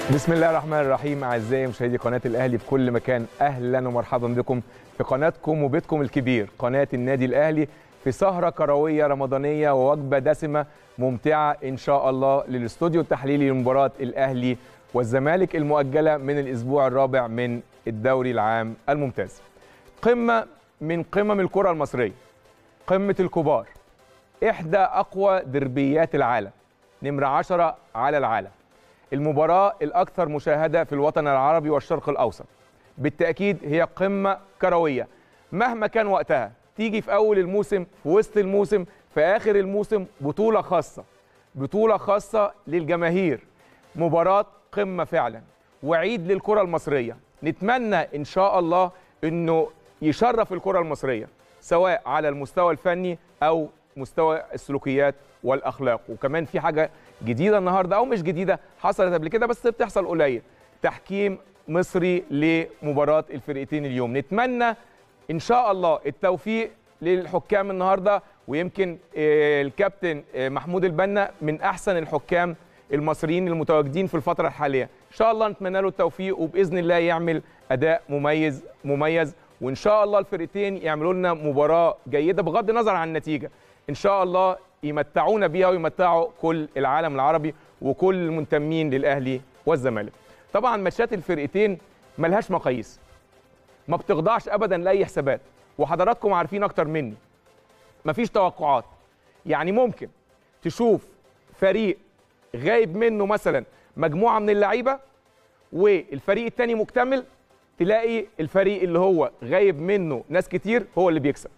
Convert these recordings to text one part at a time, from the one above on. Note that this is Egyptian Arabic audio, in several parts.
بسم الله الرحمن الرحيم اعزائي مشاهدي قناه الاهلي في كل مكان اهلا ومرحبا بكم في قناتكم وبيتكم الكبير قناه النادي الاهلي في سهره كرويه رمضانيه ووجبه دسمه ممتعه ان شاء الله للاستوديو التحليلي لمباراه الاهلي والزمالك المؤجله من الاسبوع الرابع من الدوري العام الممتاز. قمه من قمم الكره المصريه. قمه الكبار. احدى اقوى دربيات العالم. نمره 10 على العالم. المباراة الأكثر مشاهدة في الوطن العربي والشرق الأوسط بالتأكيد هي قمة كروية مهما كان وقتها تيجي في أول الموسم في وسط الموسم في آخر الموسم بطولة خاصة بطولة خاصة للجماهير مباراة قمة فعلا وعيد للكرة المصرية نتمنى إن شاء الله أنه يشرف الكرة المصرية سواء على المستوى الفني أو مستوى السلوكيات والاخلاق وكمان في حاجه جديده النهارده او مش جديده حصلت قبل كده بس بتحصل قليل تحكيم مصري لمباراه الفرقتين اليوم نتمنى ان شاء الله التوفيق للحكام النهارده ويمكن الكابتن محمود البنا من احسن الحكام المصريين المتواجدين في الفتره الحاليه ان شاء الله نتمنى له التوفيق وباذن الله يعمل اداء مميز مميز وان شاء الله الفرقتين يعملوا لنا مباراه جيده بغض النظر عن النتيجه ان شاء الله يمتعونا بيها ويمتعوا كل العالم العربي وكل المنتمين للاهلي والزمالك. طبعا ماتشات الفرقتين ملهاش مقاييس. ما بتخضعش ابدا لاي حسابات وحضراتكم عارفين اكتر مني. مفيش توقعات. يعني ممكن تشوف فريق غايب منه مثلا مجموعه من اللعيبه والفريق الثاني مكتمل تلاقي الفريق اللي هو غايب منه ناس كتير هو اللي بيكسب.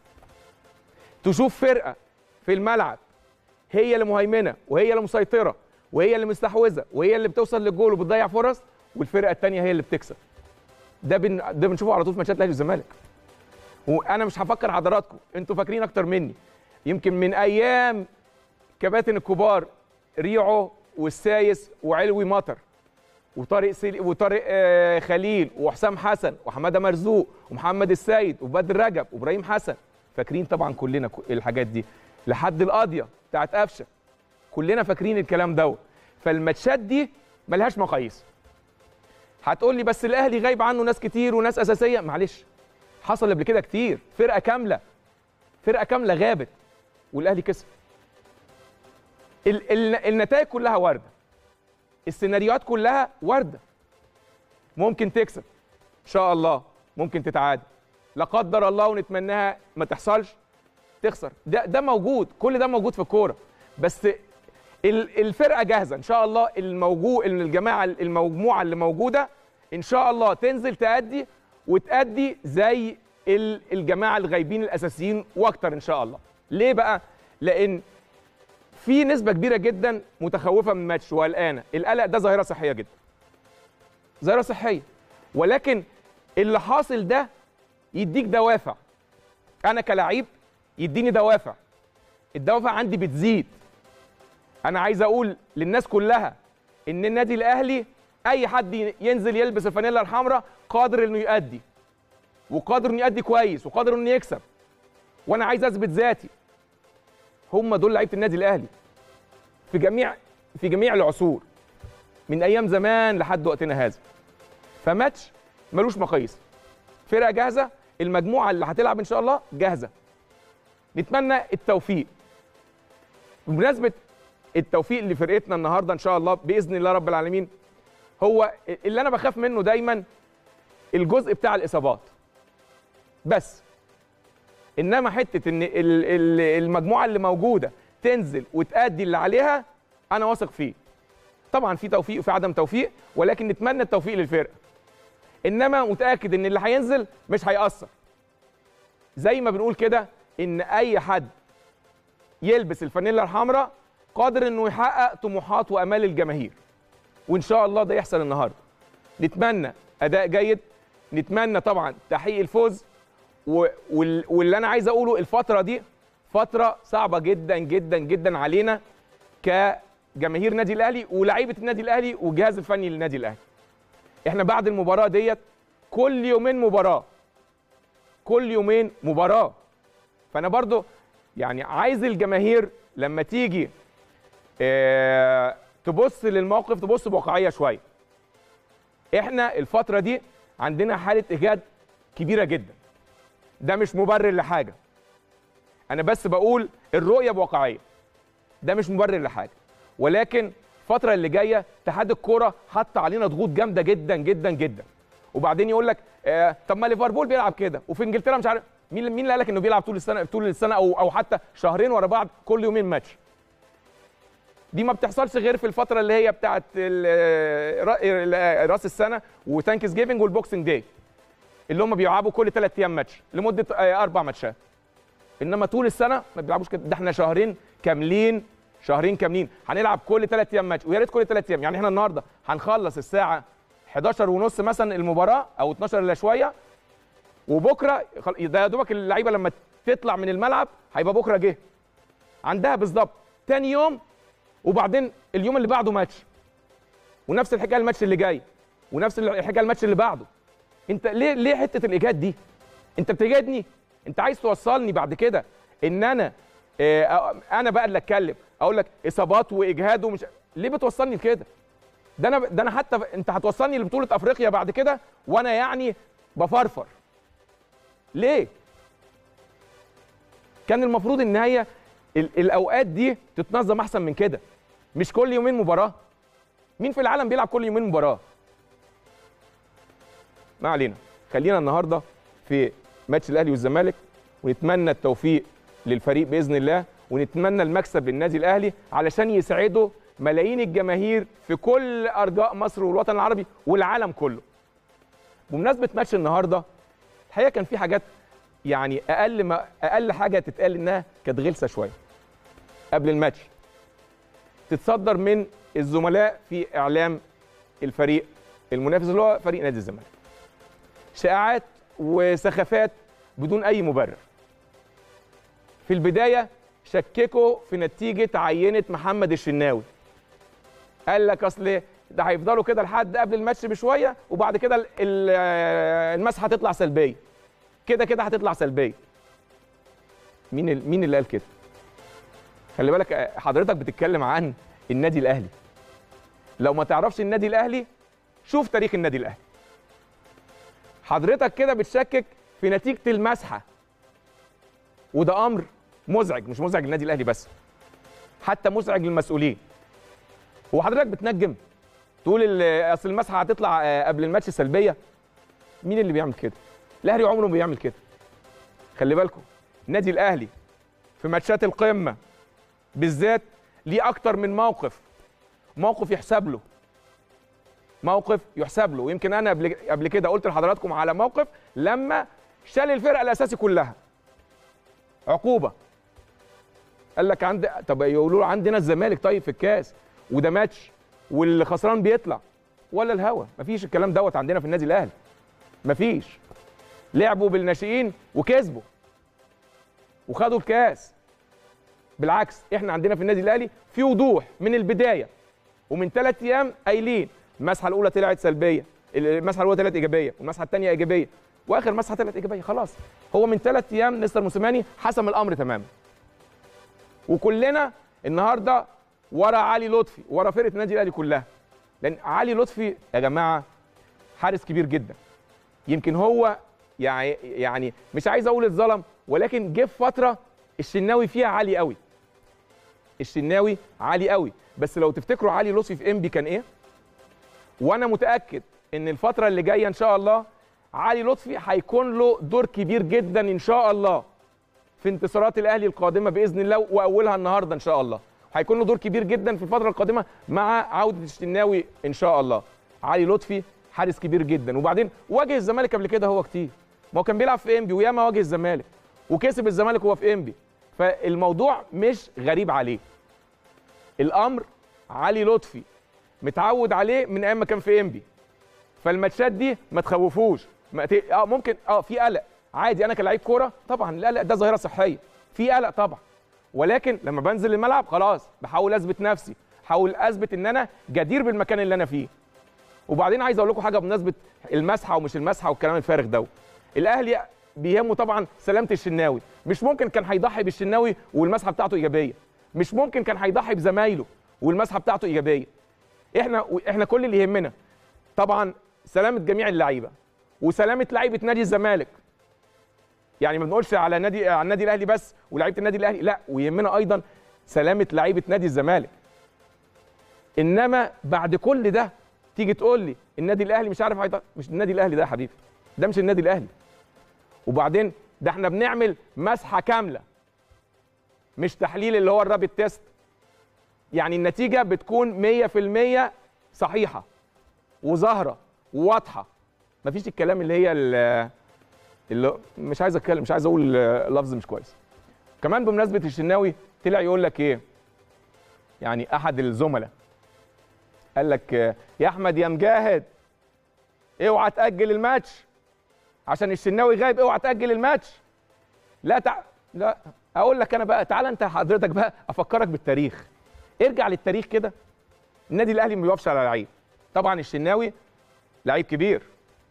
تشوف فرقه في الملعب هي اللي مهيمنه وهي اللي مسيطره وهي اللي مستحوذه وهي اللي بتوصل للجول وبتضيع فرص والفرقه الثانيه هي اللي بتكسب ده بن... ده بنشوفه على طول في ماتشات الاهلي والزمالك وانا مش هفكر حضراتكم انتوا فاكرين اكتر مني يمكن من ايام كباتن الكبار ريعو والسايس وعلوي مطر وطارق سيل... وطارق آه خليل وحسام حسن وحماده مرزوق ومحمد السيد وبدر رجب وابراهيم حسن فاكرين طبعا كلنا الحاجات دي لحد القاضيه بتاعت قفشه كلنا فاكرين الكلام دوت فالماتشات دي ملهاش مقاييس هتقول لي بس الاهلي غايب عنه ناس كتير وناس اساسيه معلش حصل قبل كده كتير فرقه كامله فرقه كامله غابت والاهلي كسب ال ال النتائج كلها وارده السيناريوهات كلها وارده ممكن تكسب ان شاء الله ممكن تتعادل لا قدر الله ونتمناها ما تحصلش تخسر ده ده موجود كل ده موجود في الكوره بس الفرقه جاهزه ان شاء الله الموجود الجماعه المجموعه اللي موجوده ان شاء الله تنزل تأدي وتأدي زي الجماعه الغايبين الاساسيين واكتر ان شاء الله ليه بقى لان في نسبه كبيره جدا متخوفه من الماتش وقلقانه القلق ده ظاهره صحيه جدا ظاهره صحيه ولكن اللي حاصل ده يديك دوافع انا كلاعب يديني دوافع الدوافع عندي بتزيد انا عايز اقول للناس كلها ان النادي الاهلي اي حد ينزل يلبس الفانيلا الحمراء قادر انه يؤدي وقادر انه يؤدي كويس وقادر انه يكسب وانا عايز اثبت ذاتي هم دول لعيبه النادي الاهلي في جميع في جميع العصور من ايام زمان لحد وقتنا هذا فماتش ملوش مقاييس فرقه جاهزه المجموعه اللي هتلعب ان شاء الله جاهزه نتمنى التوفيق بمناسبه التوفيق لفرقتنا النهارده ان شاء الله باذن الله رب العالمين هو اللي انا بخاف منه دايما الجزء بتاع الاصابات بس انما حته ان المجموعه اللي موجوده تنزل وتأدي اللي عليها انا واثق فيه طبعا في توفيق وفي عدم توفيق ولكن نتمنى التوفيق للفرقه انما متاكد ان اللي هينزل مش هيأثر زي ما بنقول كده ان اي حد يلبس الفانيلا الحمراء قادر انه يحقق طموحات وامال الجماهير وان شاء الله ده يحصل النهارده نتمنى اداء جيد نتمنى طبعا تحقيق الفوز واللي انا عايز اقوله الفتره دي فتره صعبه جدا جدا جدا علينا كجماهير نادي الاهلي ولاعيبه النادي الاهلي والجهاز الفني للنادي الاهلي احنا بعد المباراه ديت كل يومين مباراه كل يومين مباراه فانا برضو يعني عايز الجماهير لما تيجي آه تبص للموقف تبص بواقعيه شويه احنا الفتره دي عندنا حاله اجهاد كبيره جدا ده مش مبرر لحاجه انا بس بقول الرؤيه بواقعيه ده مش مبرر لحاجه ولكن الفتره اللي جايه اتحاد الكوره حط علينا ضغوط جامده جدا جدا جدا وبعدين يقول لك آه طب ما ليفربول بيلعب كده وفي انجلترا مش عارف مين مين اللي قال لك انه بيلعب طول السنه طول السنه او او حتى شهرين ورا بعض كل يومين ماتش دي ما بتحصلش غير في الفتره اللي هي بتاعه راس السنه وثانكس جيفنج والبوكسنج داي اللي هم بيلعبوا كل ثلاث ايام ماتش لمده اربع ماتشات انما طول السنه ما بيلعبوش كده ده احنا شهرين كاملين شهرين كاملين هنلعب كل ثلاث ايام ماتش ويا ريت كل ثلاث ايام يعني احنا النهارده هنخلص الساعه 11 ونص مثلا المباراه او 12 الا شويه وبكره ده يا دوبك اللعيبه لما تطلع من الملعب هيبقى بكره جه عندها بالظبط تاني يوم وبعدين اليوم اللي بعده ماتش ونفس الحكايه الماتش اللي جاي ونفس الحكايه الماتش اللي بعده انت ليه ليه حته الاجهاد دي انت بتجهدني انت عايز توصلني بعد كده ان انا اه انا بقى اللي اتكلم اقول لك اصابات واجهاد ومش ليه بتوصلني لكده ده انا ده انا حتى انت هتوصلني لبطوله افريقيا بعد كده وانا يعني بفرفر ليه كان المفروض ان هي الاوقات دي تتنظم احسن من كده مش كل يومين مباراه مين في العالم بيلعب كل يومين مباراه ما علينا خلينا النهارده في ماتش الاهلي والزمالك ونتمنى التوفيق للفريق باذن الله ونتمنى المكسب للنادي الاهلي علشان يسعدوا ملايين الجماهير في كل ارجاء مصر والوطن العربي والعالم كله بمناسبه ماتش النهارده الحقيقه كان في حاجات يعني اقل ما اقل حاجه تتقال انها كانت غلسه شويه قبل الماتش تتصدر من الزملاء في اعلام الفريق المنافس اللي هو فريق نادي الزمالك شائعات وسخافات بدون اي مبرر في البدايه شككوا في نتيجه عينه محمد الشناوي قال لك اصل ده هيفضلوا كده لحد قبل الماتش بشويه وبعد كده المسحه هتطلع سلبيه كده كده هتطلع سلبيه مين مين اللي قال كده خلي بالك حضرتك بتتكلم عن النادي الاهلي لو ما تعرفش النادي الاهلي شوف تاريخ النادي الاهلي حضرتك كده بتشكك في نتيجه المسحه وده امر مزعج مش مزعج للنادي الاهلي بس حتى مزعج للمسؤولين هو حضرتك بتنجم تقول اصل المسحه هتطلع قبل الماتش سلبيه مين اللي بيعمل كده الاهلي عمره ما بيعمل كده خلي بالكم النادي الاهلي في ماتشات القمه بالذات ليه اكتر من موقف موقف يحسب له موقف يحسب له ويمكن انا قبل قبل كده قلت لحضراتكم على موقف لما شال الفرقه الاساسي كلها عقوبه قال لك عند طب يقولوا له عندنا الزمالك طيب في الكاس وده ماتش واللي خسران بيطلع ولا الهوا مفيش الكلام دوت عندنا في النادي الاهلي مفيش لعبوا بالناشئين وكسبوا وخدوا الكاس بالعكس احنا عندنا في النادي الاهلي في وضوح من البدايه ومن ثلاث ايام قايلين المسحه الاولى طلعت سلبيه المسحه الاولى طلعت ايجابيه والمسحه الثانيه ايجابيه واخر مسحه طلعت ايجابيه خلاص هو من ثلاث ايام مستر موسيماني حسم الامر تماما وكلنا النهارده ورا علي لطفي ورا فرقه النادي الاهلي كلها لان علي لطفي يا جماعه حارس كبير جدا يمكن هو يعني يعني مش عايز اقول اتظلم ولكن جه في فتره الشناوي فيها عالي قوي الشناوي عالي قوي بس لو تفتكروا علي لطفي في انبي كان ايه وانا متاكد ان الفتره اللي جايه ان شاء الله علي لطفي هيكون له دور كبير جدا ان شاء الله في انتصارات الاهلي القادمه باذن الله واولها النهارده ان شاء الله هيكون له دور كبير جدا في الفتره القادمه مع عوده الشناوي ان شاء الله علي لطفي حارس كبير جدا وبعدين واجه الزمالك قبل كده هو كتير ما هو كان بيلعب في انبي وياما واجه الزمالك وكسب الزمالك وهو في انبي فالموضوع مش غريب عليه الامر علي لطفي متعود عليه من ايام ما كان في انبي فالماتشات دي ما تخوفوش ما ت... اه ممكن اه في قلق عادي انا كلاعب كوره طبعا القلق ده ظاهره صحيه في قلق طبعا ولكن لما بنزل الملعب خلاص بحاول اثبت نفسي بحاول اثبت ان انا جدير بالمكان اللي انا فيه وبعدين عايز اقول لكم حاجه بمناسبه المسحه ومش المسحه والكلام الفارغ ده الاهلي بيهمه طبعا سلامه الشناوي مش ممكن كان هيضحي بالشناوي والمسحه بتاعته ايجابيه مش ممكن كان هيضحي بزمايله والمسحه بتاعته ايجابيه احنا احنا كل اللي يهمنا طبعا سلامه جميع اللعيبه وسلامه لعيبه نادي الزمالك يعني ما بنقولش على نادي على النادي الاهلي بس ولاعيبه النادي الاهلي لا ويهمنا ايضا سلامه لعيبه نادي الزمالك انما بعد كل ده تيجي تقول لي النادي الاهلي مش عارف هيط... مش النادي الاهلي ده يا حبيبي ده مش النادي الاهلي وبعدين ده احنا بنعمل مسحه كامله مش تحليل اللي هو الرابط تيست يعني النتيجه بتكون 100% صحيحه وظاهره وواضحه مفيش الكلام اللي هي ال- اللي مش عايز اتكلم مش عايز اقول لفظ مش كويس كمان بمناسبه الشناوي طلع يقول لك ايه يعني احد الزملاء قال لك آه، يا احمد يا مجاهد اوعى تاجل الماتش عشان الشناوي غايب اوعى تاجل الماتش لا تع... لا اقول لك انا بقى تعالى انت حضرتك بقى افكرك بالتاريخ ارجع للتاريخ كده النادي الاهلي ما بيقفش على لعيب طبعا الشناوي لعيب كبير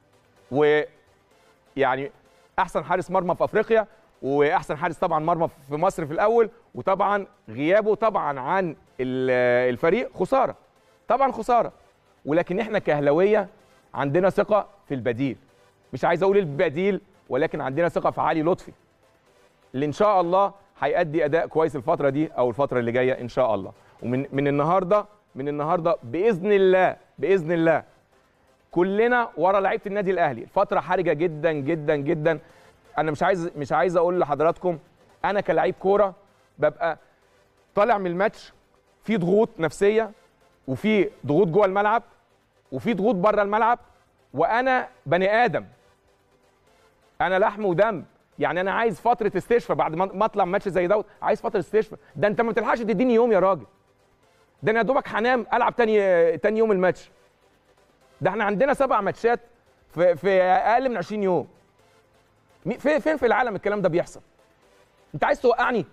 ويعني احسن حارس مرمى في افريقيا واحسن حارس طبعا مرمى في مصر في الاول وطبعا غيابه طبعا عن ال- الفريق خساره طبعا خساره ولكن احنا كاهلاويه عندنا ثقه في البديل مش عايز اقول البديل ولكن عندنا ثقه في علي لطفي اللي ان شاء الله هيأدي اداء كويس الفتره دي او الفتره اللي جايه ان شاء الله ومن من النهارده من النهارده باذن الله باذن الله كلنا ورا لعيبه النادي الاهلي الفتره حرجه جدا جدا جدا انا مش عايز مش عايز اقول لحضراتكم انا كلاعب كوره ببقى طالع من الماتش في ضغوط نفسيه وفي ضغوط جوه الملعب وفي ضغوط بره الملعب وانا بني ادم انا لحم ودم يعني انا عايز فتره استشفاء بعد ما ما اطلع ماتش زي دوت عايز فتره استشفاء ده انت ما بتلحقش تديني يوم يا راجل ده انا يا دوبك هنام العب تاني تاني يوم الماتش ده احنا عندنا سبع ماتشات في في اقل من 20 يوم مي- في- فين في العالم الكلام ده بيحصل انت عايز توقعني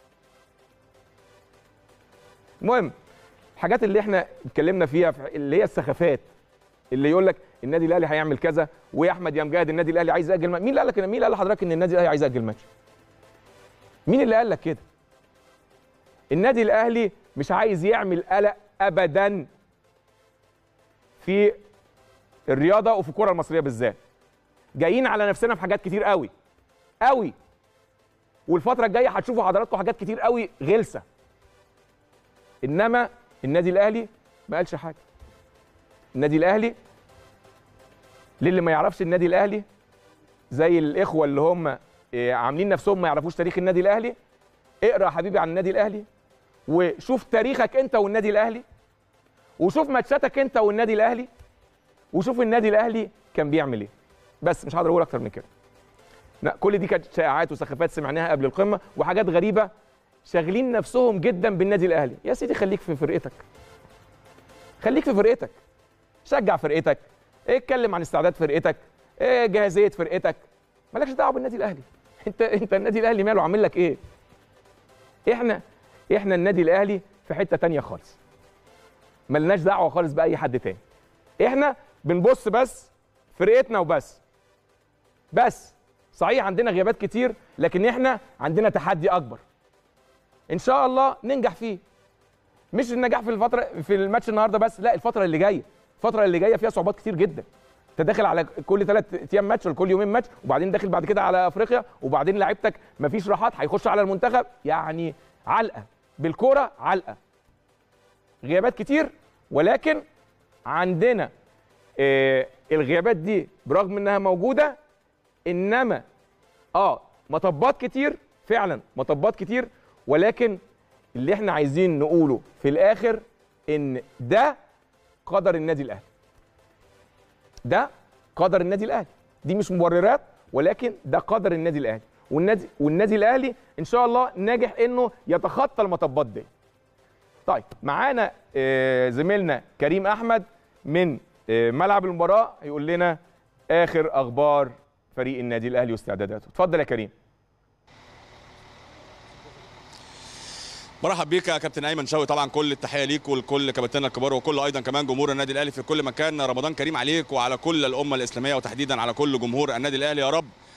المهم الحاجات اللي احنا اتكلمنا فيها في- اللي هي السخافات اللي يقول لك النادي الاهلي هيعمل كذا ويا احمد يا مجاهد النادي الاهلي عايز ياجل ماتش. مين اللي قال لك مين اللي قال لحضرتك ان النادي الاهلي عايز ياجل ماتش مين اللي قال لك كده النادي الاهلي مش عايز يعمل قلق ابدا في الرياضه وفي الكره المصريه بالذات جايين على نفسنا في حاجات كتير قوي قوي والفتره الجايه هتشوفوا حضراتكم حاجات كتير قوي غلسه انما النادي الاهلي ما قالش حاجه النادي الاهلي للي ما يعرفش النادي الاهلي زي الاخوه اللي هم إيه، عاملين نفسهم ما يعرفوش تاريخ النادي الاهلي اقرا يا حبيبي عن النادي الاهلي وشوف تاريخك انت والنادي الاهلي وشوف ماتشاتك انت والنادي الاهلي وشوف النادي الاهلي كان بيعمل ايه بس مش هقدر اقول اكتر من كده لا كل دي كانت شائعات وسخافات سمعناها قبل القمه وحاجات غريبه شاغلين نفسهم جدا بالنادي الاهلي يا سيدي خليك في فرقتك خليك في فرقتك شجع فرقتك اتكلم عن استعداد فرقتك ايه جاهزيه فرقتك مالكش دعوه بالنادي الاهلي انت انت النادي الاهلي ماله عامل لك ايه احنا احنا النادي الاهلي في حته تانية خالص ملناش دعوه خالص باي حد تاني احنا بنبص بس فرقتنا وبس بس صحيح عندنا غيابات كتير لكن احنا عندنا تحدي اكبر ان شاء الله ننجح فيه مش النجاح في الفتره في الماتش النهارده بس لا الفتره اللي جايه الفتره اللي جايه فيها صعوبات كتير جدا انت داخل على كل ثلاث ايام ماتش ولا كل يومين ماتش وبعدين داخل بعد كده على افريقيا وبعدين لعيبتك مفيش راحات هيخش على المنتخب يعني علقه بالكوره علقه غيابات كتير ولكن عندنا آه الغيابات دي برغم انها موجوده انما اه مطبات كتير فعلا مطبات كتير ولكن اللي احنا عايزين نقوله في الاخر ان ده قدر النادي الاهلي ده قدر النادي الاهلي دي مش مبررات ولكن ده قدر النادي الاهلي والنادي والنادي الاهلي ان شاء الله ناجح انه يتخطى المطبات دي طيب معانا آه، زميلنا كريم احمد من آه، ملعب المباراه هيقول لنا اخر اخبار فريق النادي الاهلي واستعداداته اتفضل يا كريم مرحب بيك يا كابتن ايمن شوقي طبعا كل التحيه ليك ولكل كباتننا الكبار وكل ايضا كمان جمهور النادي الاهلي في كل مكان رمضان كريم عليك وعلى كل الامه الاسلاميه وتحديدا على كل جمهور النادي الاهلي يا رب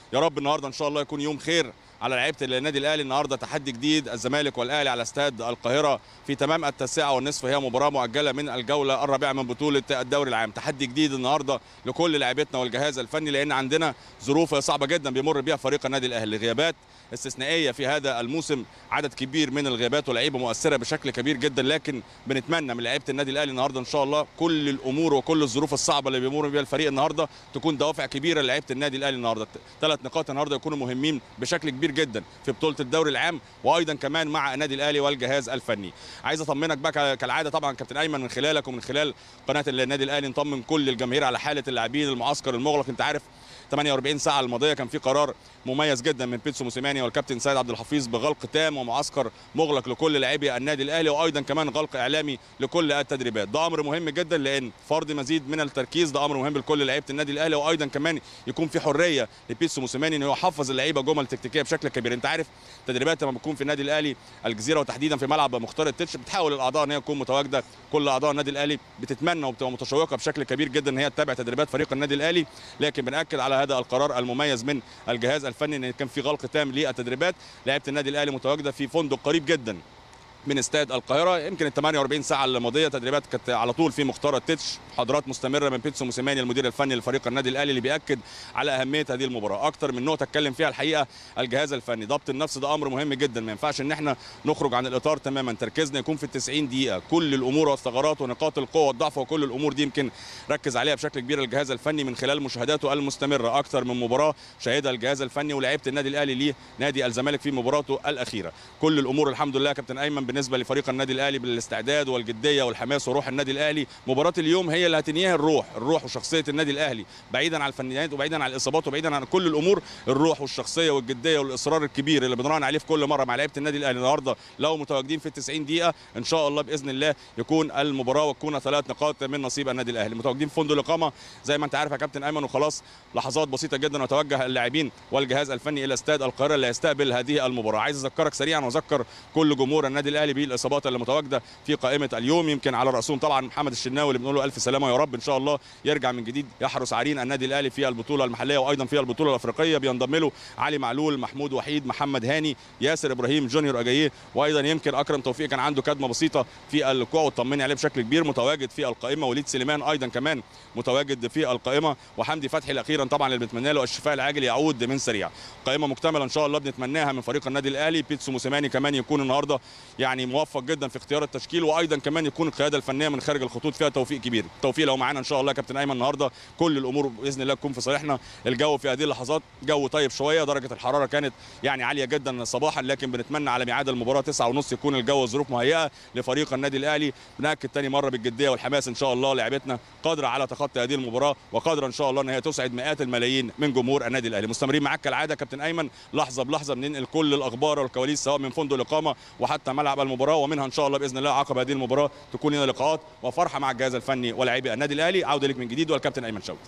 يا رب النهارده ان شاء الله يكون يوم خير على لعيبه النادي الاهلي النهارده تحدي جديد الزمالك والاهلي على استاد القاهره في تمام التاسعه والنصف هي مباراه مؤجله من الجوله الرابعه من بطوله الدوري العام تحدي جديد النهارده لكل لاعبتنا والجهاز الفني لان عندنا ظروف صعبه جدا بيمر بيها فريق النادي الاهلي غيابات استثنائيه في هذا الموسم عدد كبير من الغيابات ولاعيبه مؤثره بشكل كبير جدا لكن بنتمنى من لعيبه النادي الاهلي النهارده ان شاء الله كل الامور وكل الظروف الصعبه اللي بيمر بيها الفريق النهارده تكون دوافع كبيره لعيبه النادي الاهلي النهارده ثلاث نقاط النهارده يكونوا مهمين بشكل كبير جدا في بطوله الدوري العام وايضا كمان مع النادي الاهلي والجهاز الفني عايز اطمنك بقى كالعاده طبعا كابتن ايمن من خلالك ومن خلال قناه النادي الاهلي نطمن كل الجماهير على حاله اللاعبين المعسكر المغلق انت عارف 48 ساعه الماضيه كان في قرار مميز جدا من بيتسو موسيماني والكابتن سيد عبد الحفيظ بغلق تام ومعسكر مغلق لكل لاعبي النادي الاهلي وايضا كمان غلق اعلامي لكل التدريبات ده امر مهم جدا لان فرض مزيد من التركيز ده امر مهم لكل لعيبه النادي الاهلي وايضا كمان يكون في حريه لبيتسو موسيماني انه يحفظ اللعيبه جمل تكتيكيه بشكل كبير انت عارف تدريبات لما بتكون في النادي الاهلي الجزيره وتحديدا في ملعب مختار التتش بتحاول الاعضاء ان هي تكون متواجده كل اعضاء النادي الاهلي بتتمنى وبتبقى متشوقه بشكل كبير جدا ان هي تتابع تدريبات فريق النادي الاهلي لكن بناكد على هذا القرار المميز من الجهاز الفني ان كان في غلق تام للتدريبات لعيبه النادي الاهلي متواجده في فندق قريب جدا من استاد القاهره يمكن ال 48 ساعه الماضيه تدريبات كانت على طول في مختار التتش محاضرات مستمره من بيتسو موسيماني المدير الفني لفريق النادي الاهلي اللي بياكد على اهميه هذه المباراه اكتر من نقطه اتكلم فيها الحقيقه الجهاز الفني ضبط النفس ده امر مهم جدا ما ينفعش ان احنا نخرج عن الاطار تماما تركيزنا يكون في ال 90 دقيقه كل الامور والثغرات ونقاط القوه والضعف وكل الامور دي يمكن ركز عليها بشكل كبير الجهاز الفني من خلال مشاهداته المستمره اكتر من مباراه شهدها الجهاز الفني ولاعيبه النادي الاهلي ليه نادي الزمالك في مباراته الاخيره كل الامور الحمد لله كابتن ايمن بالنسبه لفريق النادي الاهلي بالاستعداد والجديه والحماس وروح النادي الاهلي مباراه اليوم هي اللي هتنهيها الروح الروح وشخصيه النادي الاهلي بعيدا عن الفنيات وبعيدا عن الاصابات وبعيدا عن كل الامور الروح والشخصيه والجديه والاصرار الكبير اللي بنراهن عليه في كل مره مع لعيبه النادي الاهلي النهارده لو متواجدين في ال 90 دقيقه ان شاء الله باذن الله يكون المباراه وتكون ثلاث نقاط من نصيب النادي الاهلي متواجدين في فندق الاقامه زي ما انت عارف يا كابتن ايمن وخلاص لحظات بسيطه جدا وتوجه اللاعبين والجهاز الفني الى استاد القاهره اللي هيستقبل هذه المباراه عايز اذكرك سريعا واذكر كل جمهور النادي الاهلي بالاصابات اللي متواجده في قائمه اليوم يمكن على راسهم طبعا محمد الشناوي اللي بنقول له الف سلامه يا رب ان شاء الله يرجع من جديد يحرس عرين النادي الاهلي في البطوله المحليه وايضا في البطوله الافريقيه بينضم له علي معلول محمود وحيد محمد هاني ياسر ابراهيم جونيور اجاييه وايضا يمكن اكرم توفيق كان عنده كدمه بسيطه في الكوع وطمني عليه بشكل كبير متواجد في القائمه وليد سليمان ايضا كمان متواجد في القائمه وحمدي فتحي الاخيرا طبعا اللي بنتمنى له الشفاء العاجل يعود من سريع قائمه مكتمله ان شاء الله بنتمناها من فريق النادي الاهلي بيتسو موسيماني كمان يكون النهارده يعني موفق جدا في اختيار التشكيل وايضا كمان يكون القياده الفنيه من خارج الخطوط فيها توفيق كبير توفيق لو معانا ان شاء الله يا كابتن ايمن النهارده كل الامور باذن الله تكون في صالحنا الجو في هذه اللحظات جو طيب شويه درجه الحراره كانت يعني عاليه جدا صباحا لكن بنتمنى على ميعاد المباراه 9 ونص يكون الجو الظروف مهيئه لفريق النادي الاهلي بناكد تاني مره بالجديه والحماس ان شاء الله لعبتنا قادره على تخطي هذه المباراه وقادره ان شاء الله ان هي تسعد مئات الملايين من جمهور النادي الاهلي مستمرين معاك كالعاده كابتن ايمن لحظه بلحظه بننقل كل الاخبار والكواليس سواء من فندق الاقامه وحتى ملعب المباراه ومنها ان شاء الله باذن الله عقب هذه المباراه تكون لنا لقاءات وفرحه مع الجهاز الفني ولاعبي النادي الاهلي عوده لك من جديد والكابتن ايمن شوقي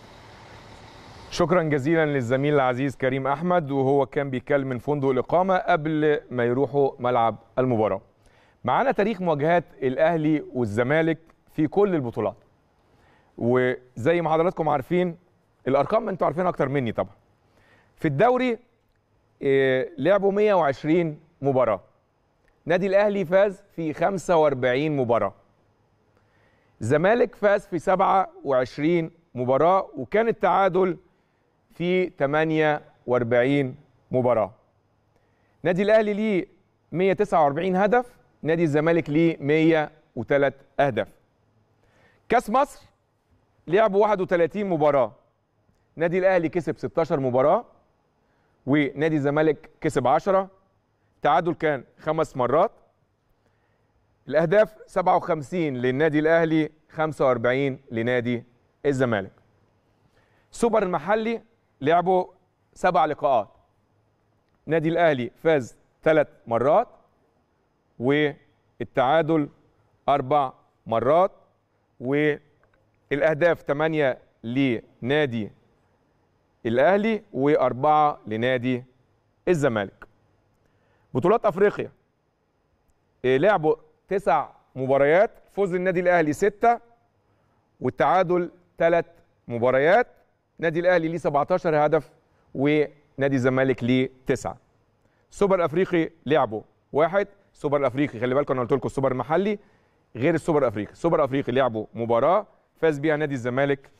شكرا جزيلا للزميل العزيز كريم احمد وهو كان بيتكلم من فندق الاقامه قبل ما يروحوا ملعب المباراه معانا تاريخ مواجهات الاهلي والزمالك في كل البطولات وزي ما حضراتكم عارفين الارقام انتوا عارفينها اكتر مني طبعا في الدوري إيه، لعبوا 120 مباراه نادي الاهلي فاز في 45 مباراه الزمالك فاز في 27 مباراه وكان التعادل في 48 مباراه نادي الاهلي ليه 149 هدف نادي الزمالك ليه 103 اهداف كاس مصر لعبوا 31 مباراه نادي الاهلي كسب 16 مباراه ونادي الزمالك كسب 10 تعادل كان خمس مرات الاهداف 57 للنادي الاهلي 45 لنادي الزمالك سوبر المحلي لعبوا سبع لقاءات نادي الاهلي فاز ثلاث مرات والتعادل اربع مرات والاهداف ثمانيه لنادي الاهلي واربعه لنادي الزمالك بطولات افريقيا إيه، لعبوا تسع مباريات فوز النادي الاهلي سته والتعادل ثلاث مباريات نادي الاهلي ليه 17 هدف ونادي الزمالك ليه تسعه سوبر افريقي لعبوا واحد سوبر افريقي خلي بالكم انا قلت لكم السوبر المحلي غير السوبر افريقي السوبر افريقي لعبوا مباراه فاز بيها نادي الزمالك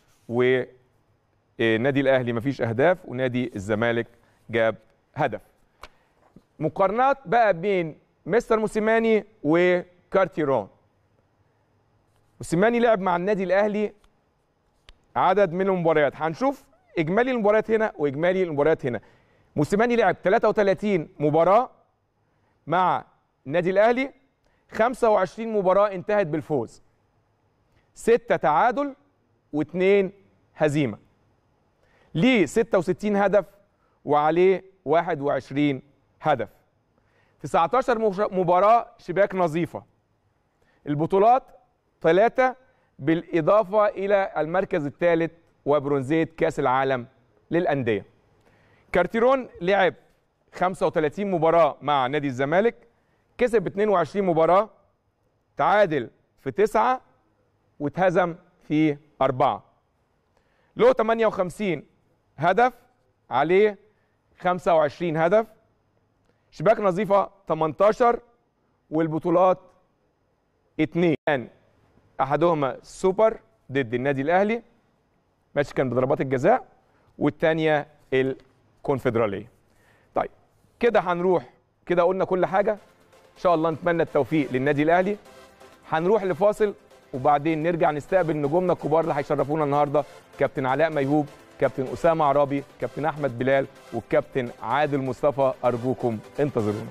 ونادي الاهلي مفيش اهداف ونادي الزمالك جاب هدف مقارنات بقى بين مستر موسيماني وكارتيرون موسيماني لعب مع النادي الاهلي عدد من المباريات هنشوف اجمالي المباريات هنا واجمالي المباريات هنا موسيماني لعب 33 مباراه مع النادي الاهلي 25 مباراه انتهت بالفوز 6 تعادل و2 هزيمه ليه 66 هدف وعليه 21 هدف 19 مباراه شباك نظيفه البطولات ثلاثه بالاضافه الى المركز الثالث وبرونزيه كاس العالم للانديه كارتيرون لعب 35 مباراه مع نادي الزمالك كسب 22 مباراه تعادل في تسعه واتهزم في اربعه له 58 هدف عليه 25 هدف شباك نظيفه 18 والبطولات اثنين احدهما سوبر ضد النادي الاهلي ماتش كان بضربات الجزاء والثانيه الكونفدراليه طيب كده هنروح كده قلنا كل حاجه ان شاء الله نتمنى التوفيق للنادي الاهلي هنروح لفاصل وبعدين نرجع نستقبل نجومنا الكبار اللي هيشرفونا النهارده كابتن علاء ميهوب كابتن اسامه عرابي كابتن احمد بلال والكابتن عادل مصطفى ارجوكم انتظرونا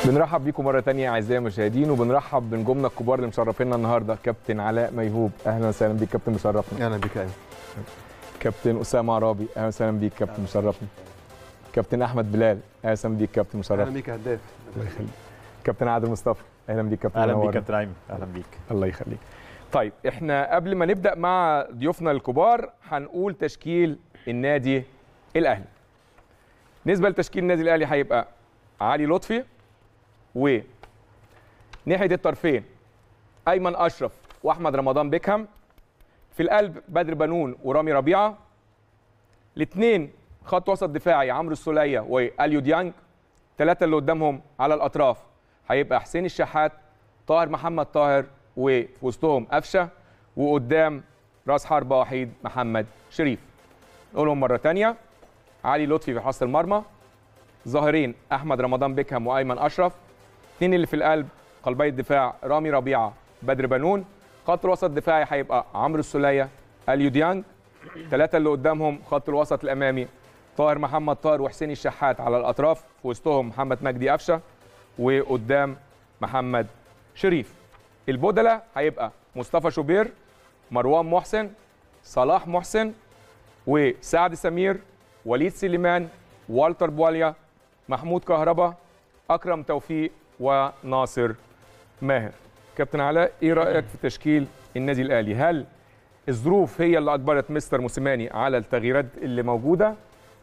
بنرحب بيكم مره تانية اعزائي المشاهدين وبنرحب بنجومنا الكبار اللي مشرفينا النهارده كابتن علاء ميهوب اهلا وسهلا بيك كابتن مشرفنا اهلا بك ايمن كابتن اسامه عرابي اهلا وسهلا بيك كابتن مشرفنا كابتن احمد بلال اهلا وسهلا بيك كابتن اهلا مشرفنا بك يا هداف الله يخليك كابتن عادل مصطفى اهلا بيك كابتن اهلا بيك منورنا. كابتن ايمن اهلا بيك الله يخليك طيب احنا قبل ما نبدا مع ضيوفنا الكبار هنقول تشكيل النادي الاهلي بالنسبه لتشكيل النادي الاهلي هيبقى علي لطفي و ناحيه الطرفين ايمن اشرف واحمد رمضان بيكهام في القلب بدر بنون ورامي ربيعه الاثنين خط وسط دفاعي عمرو السوليه واليو ديانج ثلاثه اللي قدامهم على الاطراف هيبقى حسين الشحات طاهر محمد طاهر وفي وسطهم قفشه وقدام راس حربه وحيد محمد شريف نقولهم مره تانية علي لطفي في حراسه المرمى ظاهرين احمد رمضان بيكهام وايمن اشرف اثنين اللي في القلب قلبي الدفاع رامي ربيعه بدر بنون خط الوسط الدفاعي هيبقى عمرو السوليه اليو ديانج ثلاثه اللي قدامهم خط الوسط الامامي طاهر محمد طاهر وحسين الشحات على الاطراف في وسطهم محمد مجدي قفشه وقدام محمد شريف البودلة هيبقى مصطفى شوبير مروان محسن صلاح محسن وسعد سمير وليد سليمان والتر بواليا محمود كهربا اكرم توفيق وناصر ماهر كابتن علاء ايه رايك في تشكيل النادي الاهلي هل الظروف هي اللي اجبرت مستر موسيماني على التغييرات اللي موجوده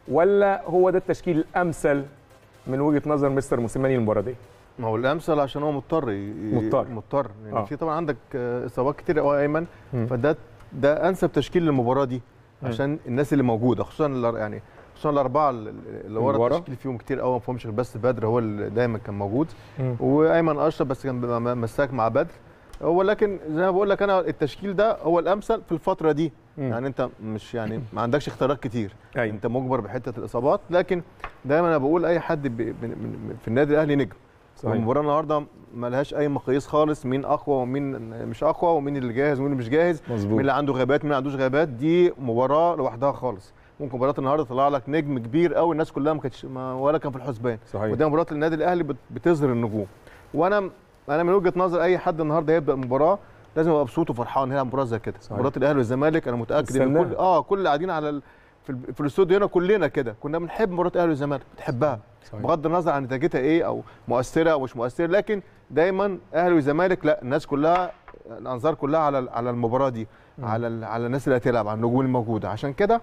ولا هو ده التشكيل الامثل من وجهه نظر مستر موسيماني المباراه دي ما هو الامثل عشان هو مضطر ي- ي- مضطر. مضطر لان آه. في طبعا عندك آه، اصابات كتير قوي يا ايمن مم. فده ده انسب تشكيل للمباراه دي عشان الناس اللي موجوده خصوصا الأر- يعني خصوصا الاربعه اللي اللي ورا اللي ورا. التشكيل فيهم كتير قوي ما فيهمش غير بس بدر هو اللي دايما كان موجود مم. وايمن اشرف بس كان بيبقى م- مساك مع بدر هو لكن زي ما بقول لك انا التشكيل ده هو الامثل في الفتره دي مم. يعني انت مش يعني ما عندكش اختيارات كتير أيوة. انت مجبر بحته الاصابات لكن دايما انا بقول اي حد بي- من- من- في النادي الاهلي نجم صحيح. المباراه النهارده ما لهاش اي مقاييس خالص مين اقوى ومين مش اقوى ومين اللي جاهز ومين اللي مش جاهز مظبوط. مين اللي عنده غيابات مين اللي ما عندوش غيابات دي مباراه لوحدها خالص ممكن مباراه النهارده تطلع لك نجم كبير قوي الناس كلها ما كانتش ما- ولا كان في الحسبان صحيح. وده مباراه النادي الاهلي بت- بتظهر النجوم وانا انا من وجهه نظر اي حد النهارده يبدا المباراه لازم يبقى مبسوط وفرحان هي مباراه زي كده صحيح. مباراه الاهلي والزمالك انا متاكد ان استناها. كل اه كل اللي قاعدين على ال... في, ال... في الاستوديو هنا كلنا كده كنا بنحب مباراه الاهلي والزمالك بنحبها صحيح. بغض النظر عن نتيجتها ايه او مؤثره او مش مؤثره لكن دايما اهلي وزمالك لا الناس كلها الانظار كلها على على المباراه دي على ال- على الناس اللي هتلعب على النجوم الموجوده عشان كده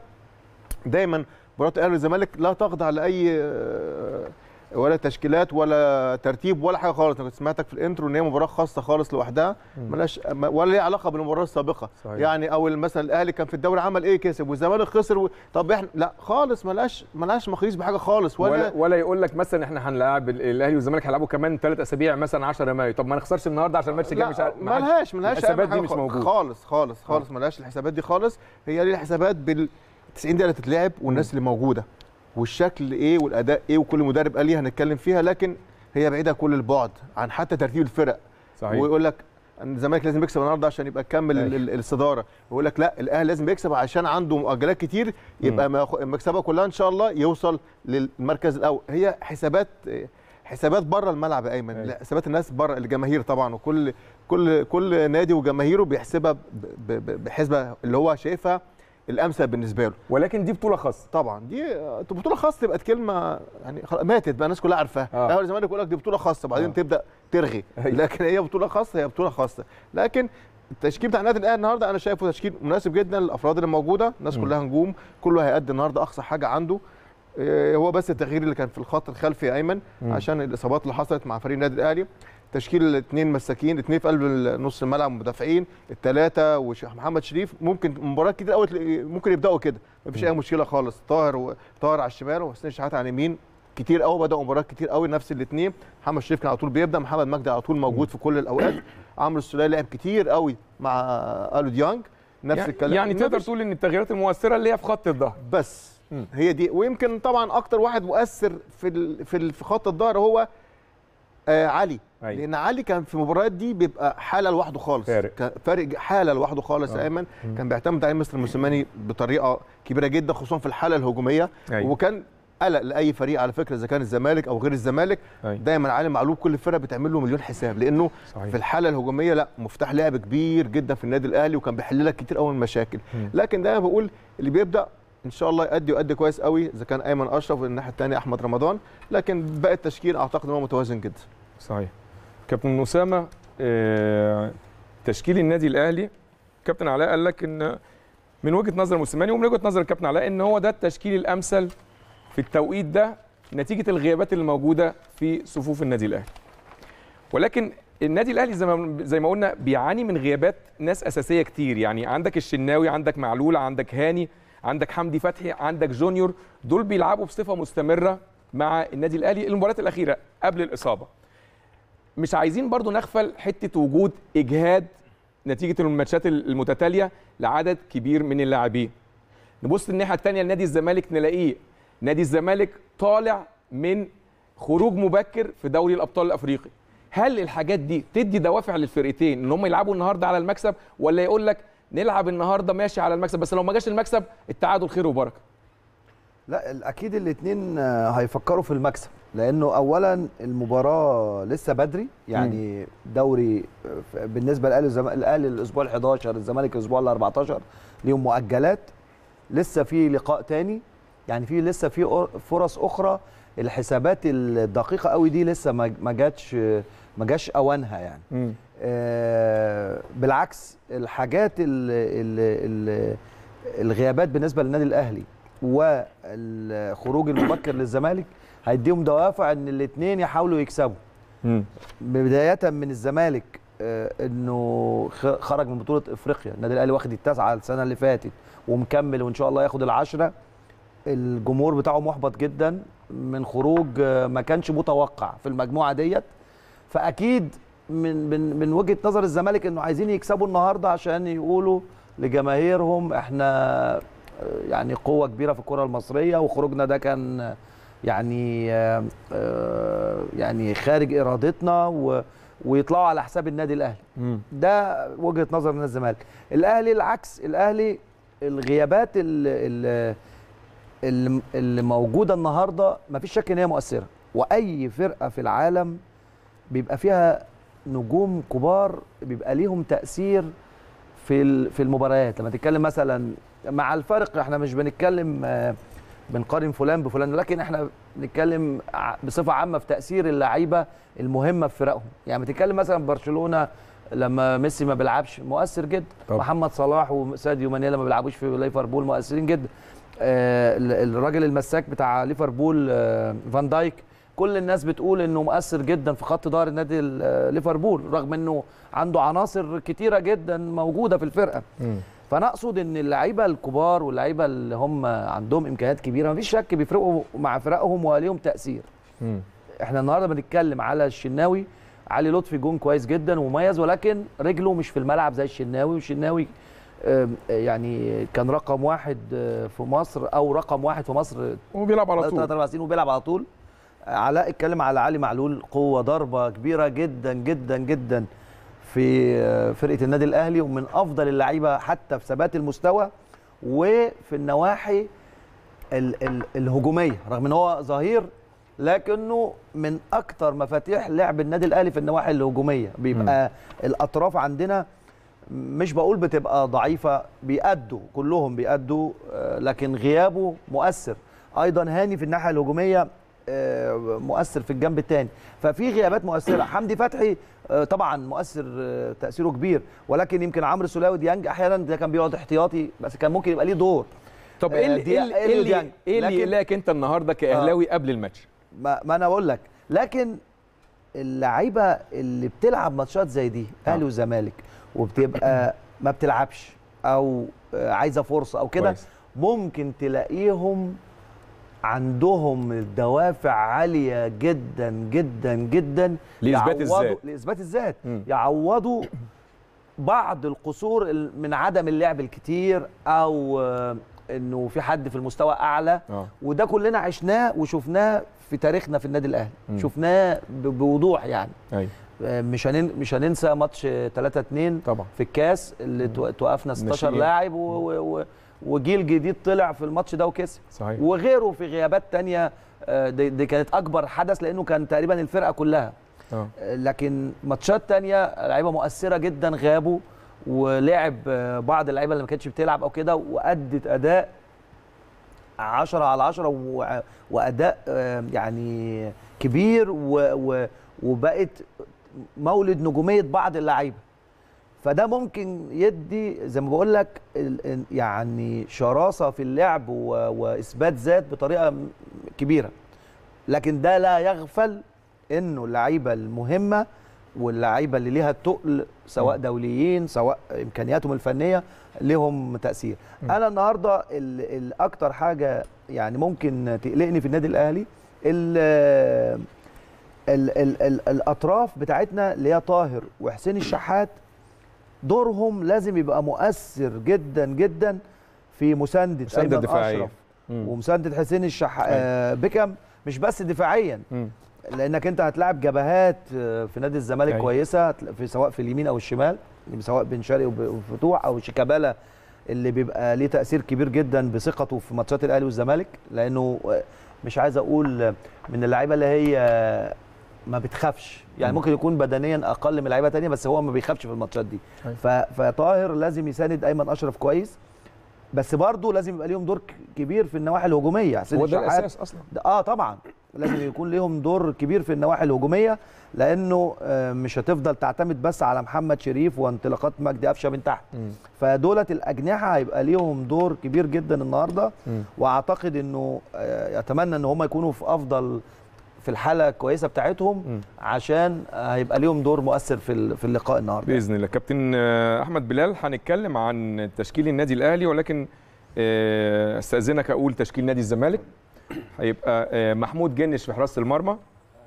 دايما مباراه الاهلي والزمالك لا تخضع لاي آه، ولا تشكيلات ولا ترتيب ولا حاجه خالص انا كنت سمعتك في الانترو ان هي مباراه خاصه خالص لوحدها ملهاش ما- ولا ليها علاقه بالمباراه السابقه صحيح. يعني او مثلا الاهلي كان في الدوري عمل ايه كسب والزمالك خسر و... طب احنا لا خالص ملهاش ملهاش مقاييس بحاجه خالص ولا, ولا ولا يقول لك مثلا احنا هنلاعب ال- الاهلي والزمالك هيلعبوا كمان ثلاث اسابيع مثلا 10 مايو طب ما نخسرش النهارده عشان الماتش الجاي مش عارف- ما حدش- ملهاش ملهاش الحسابات أي دي حاجة مش خالص- موجوده خالص خالص خالص ملهاش الحسابات دي خالص هي ليها حسابات بال 90 دقيقه اللي تتلعب والناس اللي موجوده والشكل ايه والاداء ايه وكل مدرب قال ايه هنتكلم فيها لكن هي بعيده كل البعد عن حتى ترتيب الفرق صحيح ويقول لك ان الزمالك لازم يكسب النهارده عشان يبقى كمل ال- ال- الصداره ويقول لك لا الاهلي لازم يكسب عشان عنده مؤجلات كتير يبقى ما ياخ- مكسبها كلها ان شاء الله يوصل للمركز الاول هي حسابات حسابات بره الملعب يا ايمن أيوة. لا، حسابات الناس بره الجماهير طبعا وكل كل كل نادي وجماهيره بيحسبها ب- ب- ب- بحسبه اللي هو شايفها الامثل بالنسبه له ولكن دي بطوله خاصه طبعا دي آه، بطوله خاصه تبقى كلمه يعني خلاص ماتت بقى الناس كلها عارفاها آه. الاهلي والزمالك يقول لك دي بطوله خاصه بعدين آه. تبدا ترغي أيوة. لكن هي بطوله خاصه هي بطوله خاصه لكن التشكيل بتاع النادي الاهلي النهارده انا شايفه تشكيل مناسب جدا للافراد اللي موجوده الناس كلها نجوم كله هيأدي النهارده اقصى حاجه عنده إيه، هو بس التغيير اللي كان في الخط الخلفي يا ايمن عشان الاصابات اللي حصلت مع فريق النادي الاهلي تشكيل اثنين مساكين اثنين في قلب نص الملعب مدافعين الثلاثه ومحمد شريف ممكن مباريات كتير قوي تلاقي- ممكن يبداوا كده مفيش اي مشكله خالص طاهر و... طاهر على الشمال وحسين شحات على اليمين كتير قوي بداوا مباريات كتير قوي نفس الاثنين محمد شريف كان على طول بيبدا محمد مجدي على طول موجود في كل الاوقات عمرو السوليه لعب كتير قوي مع الو ديانج نفس يعني, الكلام يعني تقدر مفيش- تقول ان التغييرات المؤثره اللي هي في خط الظهر بس مم. هي دي ويمكن طبعا اكتر واحد مؤثر في ال... في, ال... في خط الظهر هو آه علي أيوة. لان علي كان في المباريات دي بيبقى حاله لوحده خالص فارق. كان فارق حاله لوحده خالص آه. يا ايمن كان بيعتمد عليه مستر موسيماني بطريقه كبيره جدا خصوصا في الحاله الهجوميه أيوة. وكان قلق لاي فريق على فكره اذا كان الزمالك او غير الزمالك أيوة. دايما علي معلول كل فرقه بتعمل له مليون حساب لانه صحيح. في الحاله الهجوميه لا مفتاح لعب كبير جدا في النادي الاهلي وكان بيحل لك كتير قوي من المشاكل مم. لكن دايما بقول اللي بيبدا ان شاء الله يأدي ويأدي كويس قوي اذا كان ايمن اشرف والناحيه الثانيه احمد رمضان لكن باقي التشكيل اعتقد ان هو متوازن جدا صحيح كابتن اسامه آه، تشكيل النادي الاهلي كابتن علاء قال لك ان من وجهه نظر موسيماني ومن وجهه نظر الكابتن علاء ان هو ده التشكيل الامثل في التوقيت ده نتيجه الغيابات اللي موجوده في صفوف النادي الاهلي ولكن النادي الاهلي زي ما زي ما قلنا بيعاني من غيابات ناس اساسيه كتير يعني عندك الشناوي عندك معلول عندك هاني عندك حمدي فتحي عندك جونيور دول بيلعبوا بصفه مستمره مع النادي الاهلي المباريات الاخيره قبل الاصابه مش عايزين برضو نغفل حته وجود اجهاد نتيجه الماتشات المتتاليه لعدد كبير من اللاعبين نبص الناحيه الثانيه لنادي الزمالك نلاقيه نادي الزمالك طالع من خروج مبكر في دوري الابطال الافريقي هل الحاجات دي تدي دوافع للفرقتين ان هم يلعبوا النهارده على المكسب ولا يقول لك نلعب النهارده ماشي على المكسب بس لو ما جاش المكسب التعادل خير وبركه لا اكيد الاثنين هيفكروا في المكسب لانه اولا المباراه لسه بدري يعني دوري آه، بالنسبه للاهلي الزم- الاهلي الاسبوع ال11 الزمالك الاسبوع ال14 ليهم مؤجلات لسه في لقاء تاني يعني في لسه في أر- فرص اخرى الحسابات الدقيقه قوي دي لسه ما ما جاتش ما جاش اوانها يعني آه، بالعكس الحاجات ال ال ال الغيابات بالنسبه للنادي الاهلي والخروج المبكر للزمالك هيديهم دوافع ان الاثنين يحاولوا يكسبوا مم. بدايه من الزمالك آه، انه خ- خرج من بطوله افريقيا النادي الاهلي واخد التاسعه السنه اللي فاتت ومكمل وان شاء الله ياخد العشره الجمهور بتاعه محبط جدا من خروج آه، ما كانش متوقع في المجموعه ديت فاكيد من من من وجهه نظر الزمالك انه عايزين يكسبوا النهارده عشان يقولوا لجماهيرهم احنا آه، يعني قوه كبيره في الكره المصريه وخروجنا ده كان آه، يعني آه، آه، يعني خارج ارادتنا و ويطلعوا على حساب النادي الاهلي مم. ده وجهه نظر من الزمالك الاهلي العكس الاهلي الغيابات اللي, اللي, اللي موجوده النهارده مفيش شك ان هي مؤثره واي فرقه في العالم بيبقى فيها نجوم كبار بيبقى ليهم تاثير في ال- في المباريات لما تتكلم مثلا مع الفرق احنا مش بنتكلم آه، بنقارن فلان بفلان لكن احنا بنتكلم ع- بصفه عامه في تاثير اللعيبه المهمه في فرقهم يعني ما تتكلم مثلا برشلونه لما ميسي ما بيلعبش مؤثر جدا طبعا. محمد صلاح وساديو ماني لما بيلعبوش في ليفربول مؤثرين جدا آه، ال- الراجل المساك بتاع ليفربول آه، فان دايك كل الناس بتقول انه مؤثر جدا في خط ظهر النادي ال- آه، ليفربول رغم انه عنده عناصر كتيره جدا موجوده في الفرقه مم. فانا اقصد ان اللعيبه الكبار واللعيبه اللي هم عندهم امكانيات كبيره مفيش شك بيفرقوا مع فرقهم وليهم تاثير مم. احنا النهارده بنتكلم على الشناوي علي لطفي جون كويس جدا ومميز ولكن رجله مش في الملعب زي الشناوي والشناوي آم، يعني كان رقم واحد آه، في مصر او رقم واحد في مصر وبيلعب على ثلاث طول اربع سنين وبيلعب على طول علاء اتكلم على علي معلول قوه ضربه كبيره جدا جدا جدا في آه، فرقه النادي الاهلي ومن افضل اللعيبه حتى في ثبات المستوى وفي النواحي ال ال الهجوميه رغم ان هو ظهير لكنه من اكتر مفاتيح لعب النادي الاهلي في النواحي الهجوميه بيبقى الاطراف عندنا مش بقول بتبقى ضعيفه بيأدوا كلهم بيأدوا آه، لكن غيابه مؤثر ايضا هاني في الناحيه الهجوميه آه، مؤثر في الجنب الثاني ففي غيابات مؤثره حمدي فتحي آه، طبعا مؤثر آه، تاثيره كبير ولكن يمكن عمرو سولاوي ديانج احيانا ده كان بيقعد احتياطي بس كان ممكن يبقى ليه دور طب ايه آه، اللي دي- ايه اللي- إيه ايه اللي اللي يعني؟ ايه اللي لكن- يقلقك انت النهارده كاهلاوي قبل الماتش ما, ما انا بقول لك لكن اللعيبه اللي بتلعب ماتشات زي دي اهلي آه. وزمالك وبتبقى ما بتلعبش او آه، عايزه فرصه او كده كويس. ممكن تلاقيهم عندهم الدوافع عاليه جدا جدا جدا لإثبات يعوضوا- الذات. لاثبات الذات مم. يعوضوا بعض القصور ال- من عدم اللعب الكتير او آه، انه في حد في المستوى اعلى اه وده كلنا عشناه وشفناه في تاريخنا في النادي الاهلي مم. شفناه ب- بوضوح يعني ايوه آه، مش هنن... مش هننسى ماتش 3 2 طبعا في الكاس اللي تو- توقفنا 16 ناشئين. لاعب و... و... و... وجيل جديد طلع في الماتش ده وكسب صحيح وغيره في غيابات تانية آه، دي, دي كانت اكبر حدث لانه كان تقريبا الفرقه كلها اه آه، لكن ماتشات تانية لعيبه مؤثره جدا غابوا ولعب آه، بعض اللعيبه اللي ما كانتش بتلعب او كده وادت اداء 10 على 10 و- واداء آه، يعني كبير و و وبقت مولد نجوميه بعض اللعيبه فده ممكن يدي زي ما بقول لك ال- ال- يعني شراسه في اللعب و- واثبات ذات بطريقه م- كبيره لكن ده لا يغفل انه اللعيبه المهمه واللعيبه اللي ليها تقل سواء دوليين سواء امكانياتهم الفنيه لهم تاثير انا النهارده ال- الاكتر حاجه يعني ممكن تقلقني في النادي الاهلي ال ال ال ال الاطراف بتاعتنا اللي هي طاهر وحسين الشحات دورهم لازم يبقى مؤثر جدا جدا في مسانده مساندة أيمن دفاعية. أشرف مم. ومسانده حسين الشح آه بيكم مش بس دفاعيا مم. لانك انت هتلاعب جبهات آه، في نادي الزمالك أيوة. كويسه هتلا- في سواء في اليمين او الشمال سواء بن شرقي وب- وفتوح او شيكابالا اللي بيبقى ليه تاثير كبير جدا بثقته في ماتشات الاهلي والزمالك لانه آه، مش عايز اقول آه، من اللعيبه اللي هي آه، ما بتخافش يعني مم. ممكن يكون بدنيا اقل من لعيبه تانية بس هو ما بيخافش في الماتشات دي أيوة. ف- فطاهر لازم يساند ايمن اشرف كويس بس برضه لازم يبقى ليهم دور ك- كبير في النواحي الهجوميه حسين هو ده الشحات الاساس اصلا ده- اه طبعا لازم يكون ليهم دور كبير في النواحي الهجوميه لانه آه، مش هتفضل تعتمد بس على محمد شريف وانطلاقات مجدي قفشه من تحت مم. فدولت الاجنحه هيبقى ليهم دور كبير جدا النهارده مم. واعتقد انه آه، اتمنى ان هم يكونوا في افضل في الحاله الكويسه بتاعتهم مم. عشان آه، هيبقى ليهم دور مؤثر في ال- في اللقاء النهارده باذن الله كابتن آه، احمد بلال هنتكلم عن تشكيل النادي الاهلي ولكن آه، استاذنك اقول تشكيل نادي الزمالك هيبقى آه، محمود جنش في حراسه المرمى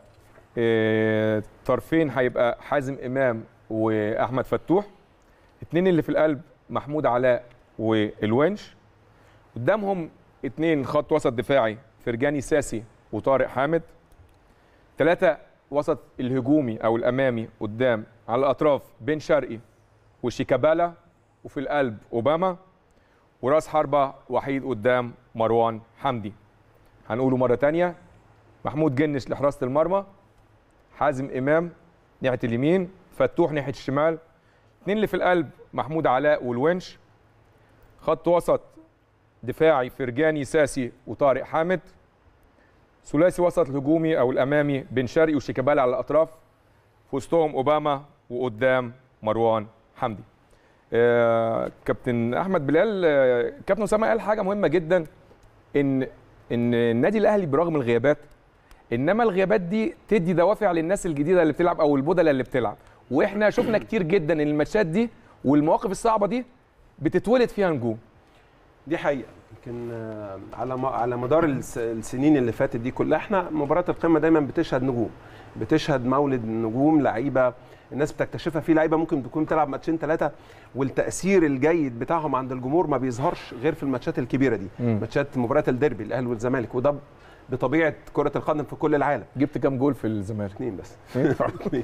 آه، طرفين هيبقى حازم امام واحمد فتوح اتنين اللي في القلب محمود علاء والونش قدامهم اتنين خط وسط دفاعي فرجاني ساسي وطارق حامد ثلاثة وسط الهجومي او الامامي قدام على الاطراف بن شرقي وشيكابالا وفي القلب اوباما وراس حربة وحيد قدام مروان حمدي هنقوله مرة تانية محمود جنش لحراسة المرمى حازم إمام ناحية اليمين فتوح ناحية الشمال اتنين اللي في القلب محمود علاء والونش خط وسط دفاعي فرجاني ساسي وطارق حامد ثلاثي وسط الهجومي او الامامي بن شرقي وشيكابالا على الاطراف في وسطهم اوباما وقدام مروان حمدي آه، كابتن احمد بلال آه، كابتن اسامه قال حاجه مهمه جدا ان ان النادي الاهلي برغم الغيابات انما الغيابات دي تدي دوافع للناس الجديده اللي بتلعب او البدلاء اللي بتلعب واحنا شفنا كتير جدا ان الماتشات دي والمواقف الصعبه دي بتتولد فيها نجوم دي حقيقه يمكن آه، على م- على مدار الس- السنين اللي فاتت دي كلها احنا مباراه القمه دايما بتشهد نجوم بتشهد مولد نجوم لعيبه الناس بتكتشفها في لعيبه ممكن تكون تلعب ماتشين ثلاثه والتاثير الجيد بتاعهم عند الجمهور ما بيظهرش غير في الماتشات الكبيره دي مم. ماتشات مباراه الديربي الاهلي والزمالك وده بطبيعه كره القدم في كل العالم جبت كام جول في الزمالك اثنين بس اثنين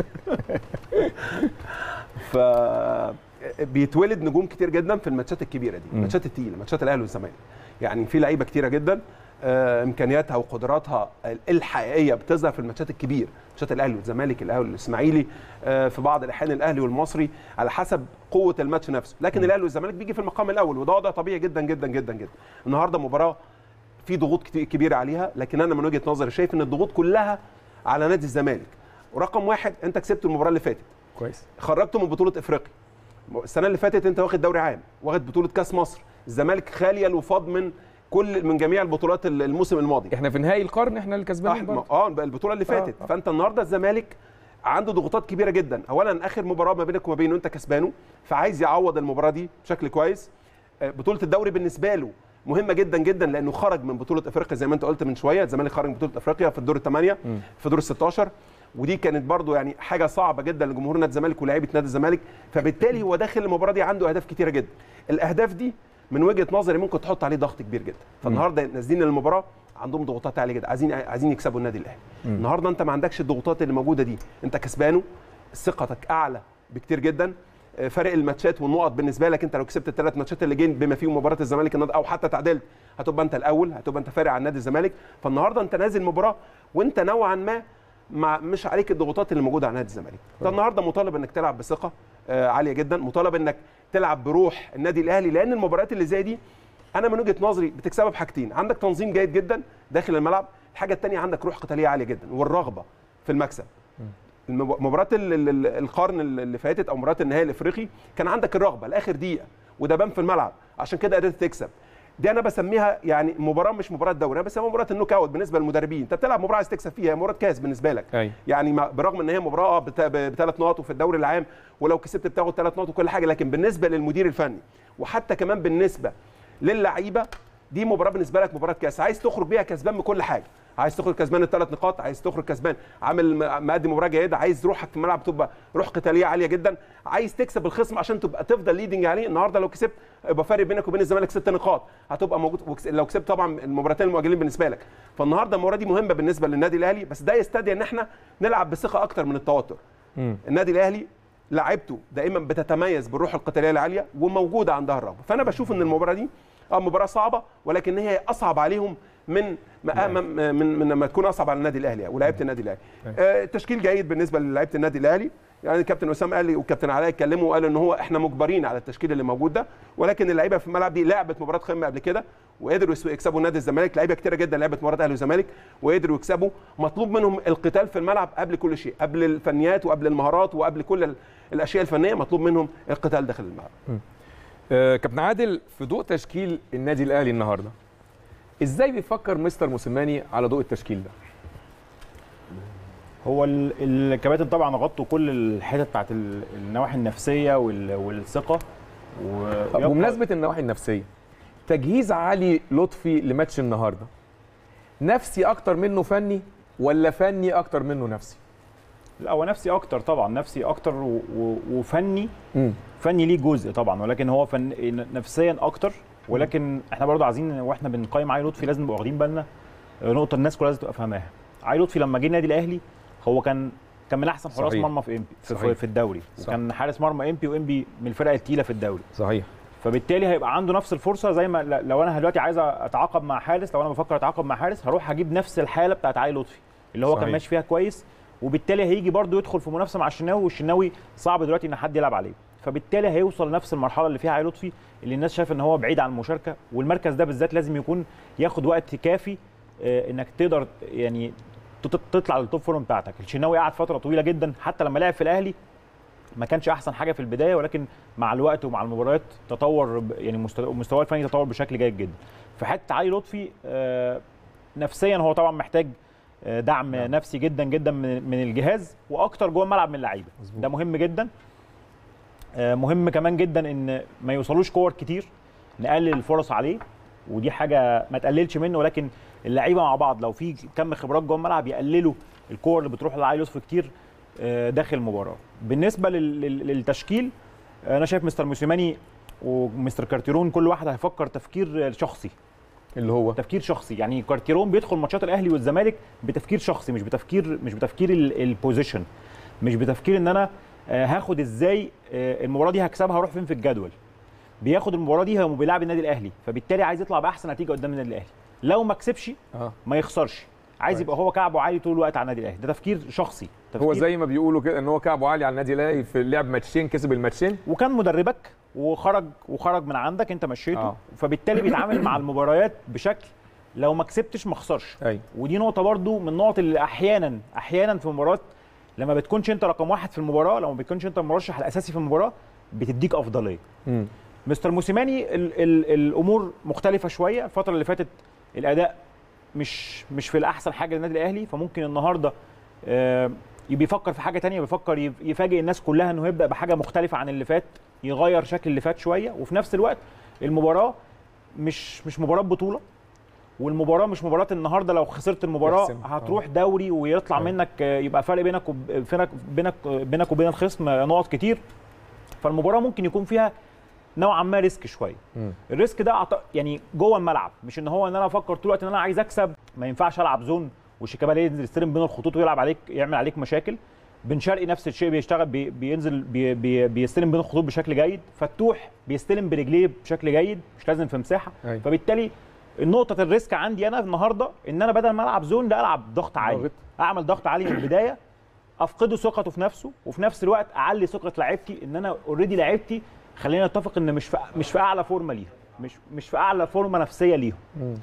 ف بيتولد نجوم كتير جدا في الماتشات الكبيره دي مم. الماتشات التقيله ماتشات الاهلي والزمالك يعني في لعيبه كتيره جدا آه، امكانياتها وقدراتها الحقيقيه بتظهر في الماتشات الكبيره ماتشات الاهلي والزمالك الاهلي والاسماعيلي آه، في بعض الاحيان الاهلي والمصري على حسب قوه الماتش نفسه لكن الاهلي والزمالك بيجي في المقام الاول وده وضع طبيعي جدا جدا جدا جدا النهارده مباراه في ضغوط كتير كبيره عليها لكن انا من وجهه نظري شايف ان الضغوط كلها على نادي الزمالك ورقم واحد انت كسبت المباراه اللي فاتت كويس خرجته من بطوله افريقيا السنه اللي فاتت انت واخد دوري عام واخد بطوله كاس مصر الزمالك خاليه الوفاض من كل من جميع البطولات الموسم الماضي احنا في نهائي القرن احنا اللي كسبانين أح- برضه. اه البطوله اللي فاتت آه. فانت النهارده الزمالك عنده ضغوطات كبيره جدا اولا اخر مباراه ما بينك وما بينه انت كسبانه فعايز يعوض المباراه دي بشكل كويس آه، بطوله الدوري بالنسبه له مهمه جدا جدا لانه خرج من بطوله افريقيا زي ما انت قلت من شويه الزمالك خرج من بطوله افريقيا في الدور الثمانيه مم. في دور ال 16 ودي كانت برضو يعني حاجه صعبه جدا لجمهور نادي الزمالك ولاعيبه نادي الزمالك فبالتالي هو داخل المباراه دي عنده اهداف كتيره جدا الاهداف دي من وجهه نظري ممكن تحط عليه ضغط كبير جدا فالنهارده نازلين المباراه عندهم ضغوطات عاليه جدا عايزين عايزين يكسبوا النادي الاهلي النهارده انت ما عندكش الضغوطات اللي موجوده دي انت كسبانه ثقتك اعلى بكتير جدا آه، فرق الماتشات والنقط بالنسبه لك انت لو كسبت الثلاث ماتشات اللي جايين بما فيهم مباراه الزمالك النهارده او حتى تعادلت هتبقى انت الاول هتبقى انت فارق عن نادي الزمالك فالنهارده انت نازل مباراه وانت نوعا ما مع مش عليك الضغوطات اللي موجوده على نادي الزمالك انت النهارده مطالب انك تلعب بثقه آه، عاليه جدا مطالب انك تلعب بروح النادي الاهلي لان المباريات اللي زي دي انا من وجهه نظري بتكسبها بحاجتين عندك تنظيم جيد جدا داخل الملعب الحاجه الثانيه عندك روح قتاليه عاليه جدا والرغبه في المكسب المب- مباراه ال- ال- ال- القرن اللي فاتت او مباراه النهائي الافريقي كان عندك الرغبه لاخر دقيقه وده بان في الملعب عشان كده قدرت تكسب دي انا بسميها يعني مباراه مش مباراه دوري انا بسميها مباراه النوك اوت بالنسبه للمدربين انت بتلعب مباراه عايز تكسب فيها هي مباراه كاس بالنسبه لك أيوة. يعني ما- برغم ان هي مباراه بثلاث نقط وفي الدوري العام ولو كسبت بتاخد ثلاث نقط وكل حاجه لكن بالنسبه للمدير الفني وحتى كمان بالنسبه للعيبه دي مباراه بالنسبه لك مباراه كاس عايز تخرج بيها كسبان من كل حاجه عايز تخرج كسبان الثلاث نقاط عايز تخرج كسبان عامل م- مقدم مباراه جيده عايز روحك في الملعب تبقى روح قتاليه عاليه جدا عايز تكسب الخصم عشان تبقى تفضل ليدنج عليه النهارده لو كسبت يبقى فارق بينك وبين الزمالك ست نقاط هتبقى موجود وكس- لو كسبت طبعا المباراتين المؤجلين بالنسبه لك فالنهارده المباراه دي مهمه بالنسبه للنادي الاهلي بس ده يستدعي ان احنا نلعب بثقه اكتر من التوتر النادي الاهلي لعيبته دائما بتتميز بالروح القتاليه العاليه وموجوده عندها الرغبه فانا بشوف ان المباراه دي اه مباراه صعبه ولكن هي اصعب عليهم من ما من من, من لما تكون اصعب على النادي الاهلي ولاعيبه النادي الاهلي آه تشكيل جيد بالنسبه للاعيبه النادي الاهلي يعني الكابتن اسامه قال لي والكابتن علاء اتكلموا وقالوا ان هو احنا مجبرين على التشكيل اللي موجود ده ولكن اللعيبه في الملعب دي لعبت مباراه قمه قبل كده وقدروا يسو- يكسبوا نادي الزمالك لعيبه كتيره جدا لعبت مباراه اهلي والزمالك وقدروا يكسبوا مطلوب منهم القتال في الملعب قبل كل شيء قبل الفنيات وقبل المهارات وقبل كل ال- الاشياء الفنيه مطلوب منهم القتال داخل الملعب آه، كابتن عادل في ضوء تشكيل النادي الاهلي النهارده ازاي بيفكر مستر موسيماني على ضوء التشكيل ده هو ال- الكباتن طبعا غطوا كل الحتت بتاعت ال- النواحي النفسيه وال- والثقه و طب يبقى- بمناسبه النواحي النفسيه تجهيز علي لطفي لماتش النهارده نفسي اكتر منه فني ولا فني اكتر منه نفسي لا هو نفسي اكتر طبعا نفسي اكتر و... و... وفني امم فني ليه جزء طبعا ولكن هو فن... نفسيا اكتر ولكن احنا برضو عايزين واحنا بنقيم علي لطفي لازم نبقى واخدين بالنا آه، نقطه الناس كلها لازم تبقى فاهماها علي لطفي لما جه النادي الاهلي هو كان كان من احسن حراس صحيح. مرمى في امبي في, صحيح. في الدوري صح. وكان حارس مرمى امبي وامبي من الفرق الثقيله في الدوري صحيح فبالتالي هيبقى عنده نفس الفرصه زي ما ل- لو انا دلوقتي عايز اتعاقب مع حارس لو انا بفكر اتعاقب مع حارس هروح هجيب نفس الحاله بتاعت علي لطفي اللي هو صحيح. كان ماشي فيها كويس وبالتالي هيجي برده يدخل في منافسه مع الشناوي والشناوي صعب دلوقتي ان حد يلعب عليه فبالتالي هيوصل لنفس المرحله اللي فيها علي لطفي اللي الناس شايفه ان هو بعيد عن المشاركه والمركز ده بالذات لازم يكون ياخد وقت كافي آه، انك تقدر يعني تط- تطلع للتوب فورم بتاعتك الشناوي قعد فتره طويله جدا حتى لما لعب في الاهلي ما كانش احسن حاجه في البدايه ولكن مع الوقت ومع المباريات تطور ب- يعني مستوى- مستواه الفني تطور بشكل جيد جدا في حته علي لطفي آه، نفسيا هو طبعا محتاج آه، دعم نعم. نفسي جدا جدا من من الجهاز واكتر جوه الملعب من اللعيبه مظبوط. ده مهم جدا آه، مهم كمان جدا ان ما يوصلوش كور كتير نقلل الفرص عليه ودي حاجه ما تقللش منه ولكن اللعيبه مع بعض لو في كم خبرات جوه الملعب يقللوا الكور اللي بتروح لعلي لطفي كتير آه، داخل المباراه بالنسبه لل- لل- للتشكيل آه، انا شايف مستر موسيماني ومستر كارتيرون كل واحد هيفكر تفكير شخصي اللي هو تفكير شخصي يعني كارتيرون بيدخل ماتشات الاهلي والزمالك بتفكير شخصي مش بتفكير مش بتفكير ال- البوزيشن مش بتفكير ان انا آه، هاخد ازاي آه، المباراه دي هكسبها هروح فين في الجدول بياخد المباراه دي هو بيلعب النادي الاهلي فبالتالي عايز يطلع باحسن نتيجه قدام النادي الاهلي لو ما كسبش اه ما يخسرش عايز كويس. يبقى هو كعبه عالي طول الوقت على النادي الاهلي ده تفكير شخصي تفكير هو زي ما بيقولوا كده ان هو كعبه عالي على النادي الاهلي في لعب ماتشين كسب الماتشين وكان مدربك وخرج وخرج من عندك انت مشيته آه. آه. فبالتالي بيتعامل مع المباريات بشكل لو ما كسبتش ما خسرش ايوه ودي نقطه برضو من النقط اللي احيانا احيانا في مباراه لما بتكونش انت رقم واحد في المباراه لو ما بتكونش انت المرشح الاساسي في المباراه بتديك افضليه امم مستر موسيماني ال ال الامور مختلفه شويه الفتره اللي فاتت الاداء مش مش في الاحسن حاجه للنادي الاهلي فممكن النهارده آه، بيفكر في حاجه تانية بيفكر يف- يفاجئ الناس كلها انه يبدا بحاجه مختلفه عن اللي فات يغير شكل اللي فات شويه وفي نفس الوقت المباراه مش مش مباراه بطوله والمباراه مش مباراه النهارده لو خسرت المباراه يحسم. هتروح دوري ويطلع أيوة. منك آه، يبقى فرق بينك وب- بينك بينك بينك وبين الخصم نقط كتير فالمباراه ممكن يكون فيها نوعا ما ريسك شويه مم. الريسك ده أعط... يعني جوه الملعب مش ان هو ان انا افكر طول الوقت ان انا عايز اكسب ما ينفعش العب زون وشيكابالا ينزل يستلم بين الخطوط ويلعب عليك يعمل عليك مشاكل بن شرقي نفس الشيء بيشتغل بي بينزل بي بي بيستلم بين الخطوط بشكل جيد فتوح بيستلم برجليه بشكل جيد مش لازم في مساحه أيوة. فبالتالي نقطه الريسك عندي انا النهارده ان انا بدل ما العب زون ده العب ضغط عالي ضغط. اعمل ضغط عالي من البدايه افقده ثقته في نفسه وفي نفس الوقت اعلي ثقه لعيبتي ان انا اوريدي لعيبتي خلينا نتفق ان مش في مش في اعلى فورمه ليهم مش مش في اعلى فورمه نفسيه ليهم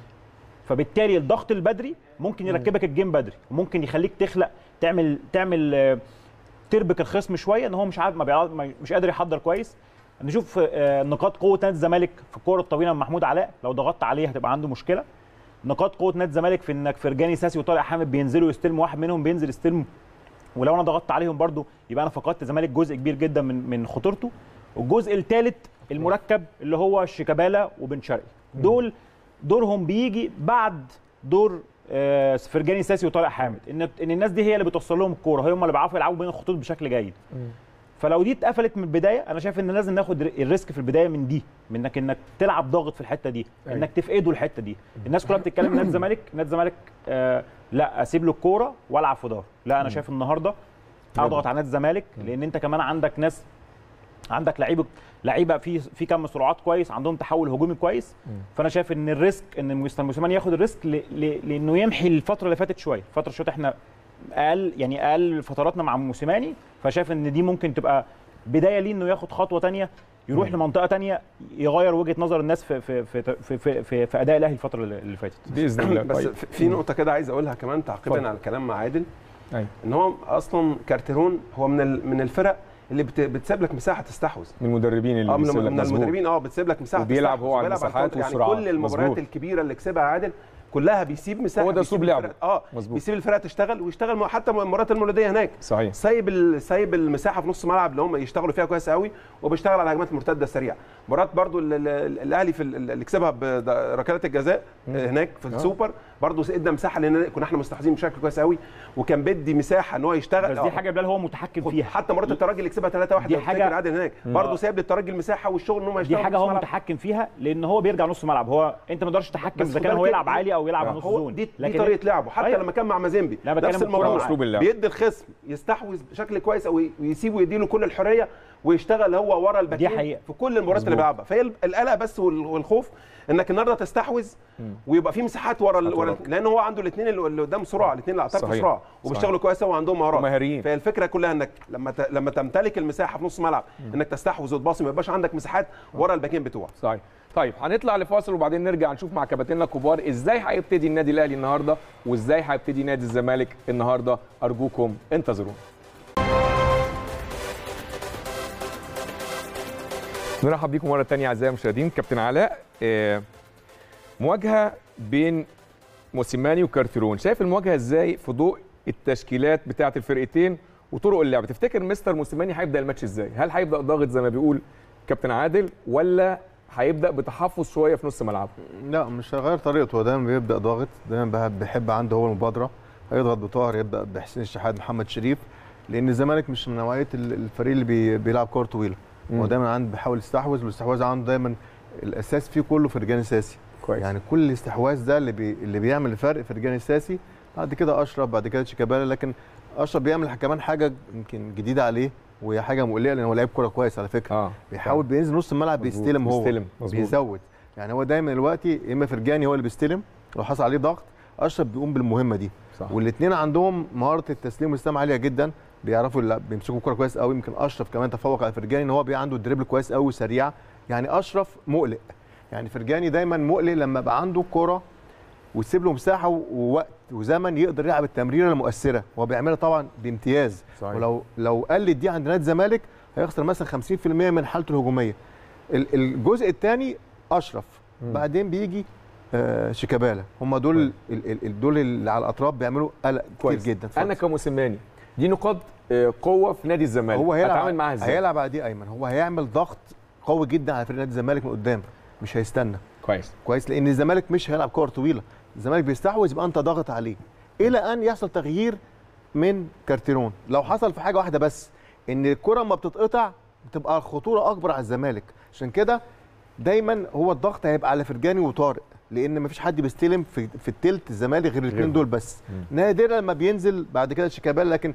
فبالتالي الضغط البدري ممكن يركبك الجيم بدري وممكن يخليك تخلق تعمل تعمل آه، تربك الخصم شويه ان هو مش عارف ما بيعرف ما- مش قادر يحضر كويس نشوف آه، نقاط قوه نادي الزمالك في الكوره الطويله من محمود علاء لو ضغطت عليه هتبقى عنده مشكله نقاط قوه نادي الزمالك في انك فرجاني ساسي وطارق حامد بينزلوا يستلموا واحد منهم بينزل يستلم ولو انا ضغطت عليهم برضو يبقى انا فقدت الزمالك جزء كبير جدا من من خطورته والجزء الثالث المركب اللي هو شيكابالا وبن شرقي دول دورهم بيجي بعد دور آه، فرجاني ساسي وطارق حامد ان ان الناس دي هي اللي بتوصل لهم الكوره هم اللي بيعرفوا يلعبوا بين الخطوط بشكل جيد فلو دي اتقفلت من البدايه انا شايف ان لازم ناخد الريسك في البدايه من دي من انك انك تلعب ضاغط في الحته دي أيوة. انك تفقده الحته دي الناس كلها بتتكلم نادي الزمالك نادي الزمالك آه لا اسيب له الكوره والعب في ظهره لا انا شايف النهارده اضغط على نادي الزمالك لان انت كمان عندك ناس عندك لعيبه لعيبه في في كم سرعات كويس عندهم تحول هجومي كويس فانا شايف ان الريسك ان مستر موسيماني ياخد الريسك ل... ل... لانه يمحي الفتره اللي فاتت شويه الفتره اللي فاتت احنا اقل يعني اقل فتراتنا مع موسيماني فشايف ان دي ممكن تبقى بدايه ليه انه ياخد خطوه تانية يروح لمنطقه تانية يغير وجهه نظر الناس في في في في, في, في, في اداء الاهلي الفتره اللي اللي فاتت باذن الله بس طيب. في- في نقطه كده عايز اقولها كمان تعقيبا اتفضل. على الكلام مع عادل أيوة. ان هو اصلا كارتيرون هو من ال- من الفرق اللي بت- بتسيب لك مساحه تستحوذ من المدربين اللي اه من, بيسيب لك من مظبوط. المدربين اه بتسيب لك مساحه وبيلعب تستحوذ، هو على وبيلعب المساحات الكونتر. والسرعات. يعني كل المباريات مظبوط. الكبيره اللي كسبها عادل كلها بيسيب مساحه هو ده بيسيب أسلوب لعبه. الفرق- اه مظبوط. بيسيب الفرقه تشتغل ويشتغل مع- حتى المباريات المولوديه هناك صحيح سايب ال- سايب المساحه في نص الملعب اللي هم يشتغلوا فيها كويس قوي وبيشتغل على الهجمات المرتده السريعه مباراه برضو ال- ال- الاهلي في ال- اللي كسبها بركلات الجزاء هناك في السوبر برضو ادى مساحه لان كنا احنا مستحوذين بشكل كويس قوي وكان بدي مساحه ان هو يشتغل بس دي آه. حاجه بلال هو متحكم خد- فيها حتى مباراه الترجي اللي كسبها 3 1 دي دي حاجة- حاجه عادل هناك برضه سايب للترجي المساحه والشغل ان هم دي يشتغلوا حاجه نص هو ملعب. متحكم فيها لان هو بيرجع نص ملعب هو انت ما تقدرش تتحكم بس اذا خد كان هو بالك يلعب دي- عالي او يلعب نص هو زون دي, دي لكن طريقه لعبه حتى أيوة. لما كان مع مازيمبي لا، بتكلم نفس الكرة الموضوع معاه. أسلوب اللعب. بيدي الخصم يستحوذ بشكل كويس او ويسيبه يديله كل الحريه ويشتغل هو ورا الباكين حقيقة. في كل المباريات اللي مظبوط. بيلعبها فهي القلق بس وال- والخوف انك النهارده تستحوذ ويبقى في مساحات ورا ال- ورا وراك. لان هو عنده الاثنين اللي قدام سرعه الاثنين اللي على الطرف صحيح. سرعه وبيشتغلوا كويس قوي وعندهم مهارات ومهاريين. فهي الفكره كلها انك لما ت... لما تمتلك المساحه في نص ملعب انك تستحوذ وتباصي ما يبقاش عندك مساحات ورا الباكين بتوعك صحيح طيب هنطلع لفاصل وبعدين نرجع نشوف مع كباتننا الكبار ازاي هيبتدي النادي الاهلي النهارده وازاي هيبتدي نادي الزمالك النهارده ارجوكم انتظرونا نرحب بيكم مره ثانيه اعزائي المشاهدين كابتن علاء آه، مواجهه بين موسيماني وكارتيرون شايف المواجهه ازاي في ضوء التشكيلات بتاعه الفرقتين وطرق اللعب تفتكر مستر موسيماني هيبدا الماتش ازاي هل هيبدا ضاغط زي ما بيقول كابتن عادل ولا هيبدا بتحفظ شويه في نص ملعبه لا مش هيغير طريقته هو دايما بيبدا ضاغط دايما بيحب- بيحب عنده هو المبادره هيضغط بطاهر يبدا بحسين الشحات محمد شريف لان الزمالك مش من نوعيه ال- الفريق اللي بي بيلعب كوره طويله هو مم. دايما عنده بيحاول يستحوذ والاستحواذ عنده دايما الاساس فيه كله في رجان ساسي كويس يعني كل الاستحواذ ده اللي بي اللي بيعمل الفرق في رجان الساسي بعد كده اشرف بعد كده شيكابالا لكن اشرف بيعمل كمان حاجه يمكن جديده عليه وهي حاجه مقلقه لان هو لعيب كوره كويس على فكره اه بيحاول بينزل نص الملعب مظبوط. بيستلم هو بيستلم، مظبوط. بيزود يعني هو دايما دلوقتي يا اما فرجاني هو اللي بيستلم لو حصل عليه ضغط اشرف بيقوم بالمهمه دي صح والاثنين عندهم مهاره التسليم والاستلام عاليه جدا بيعرفوا يلعب- بيمسكوا الكوره كويس قوي يمكن اشرف كمان تفوق على فرجاني ان هو بي عنده الدريبل كويس قوي وسريع يعني اشرف مقلق يعني فرجاني دايما مقلق لما يبقى عنده الكوره ويسيب له مساحه ووقت وزمن يقدر يلعب التمريره المؤثره هو بيعملها طبعا بامتياز صحيح. ولو لو قلت دي عند نادي الزمالك هيخسر مثلا 50% من حالته الهجوميه ال- الجزء الثاني اشرف مم. بعدين بيجي آه شيكابالا هم دول ال- ال- ال- دول اللي على الاطراف بيعملوا قلق كتير كويس جدا انا كموسيماني دي نقاط آه، قوه في نادي الزمالك هو هيلعب اتعامل معاها ازاي هيلعب على دي ايمن هو هيعمل ضغط قوي جدا على فريق نادي الزمالك من قدام مش هيستنى كويس كويس لان الزمالك مش هيلعب كور طويله الزمالك بيستحوذ يبقى انت ضاغط عليه الى ان يحصل تغيير من كارتيرون لو حصل في حاجه واحده بس ان الكره ما بتتقطع بتبقى الخطوره اكبر على الزمالك عشان كده دايما هو الضغط هيبقى على فرجاني وطارق لان ما فيش حد بيستلم في في التلت الزمالك غير الاثنين غيرهم. دول بس نادرا لما بينزل بعد كده شيكابالا لكن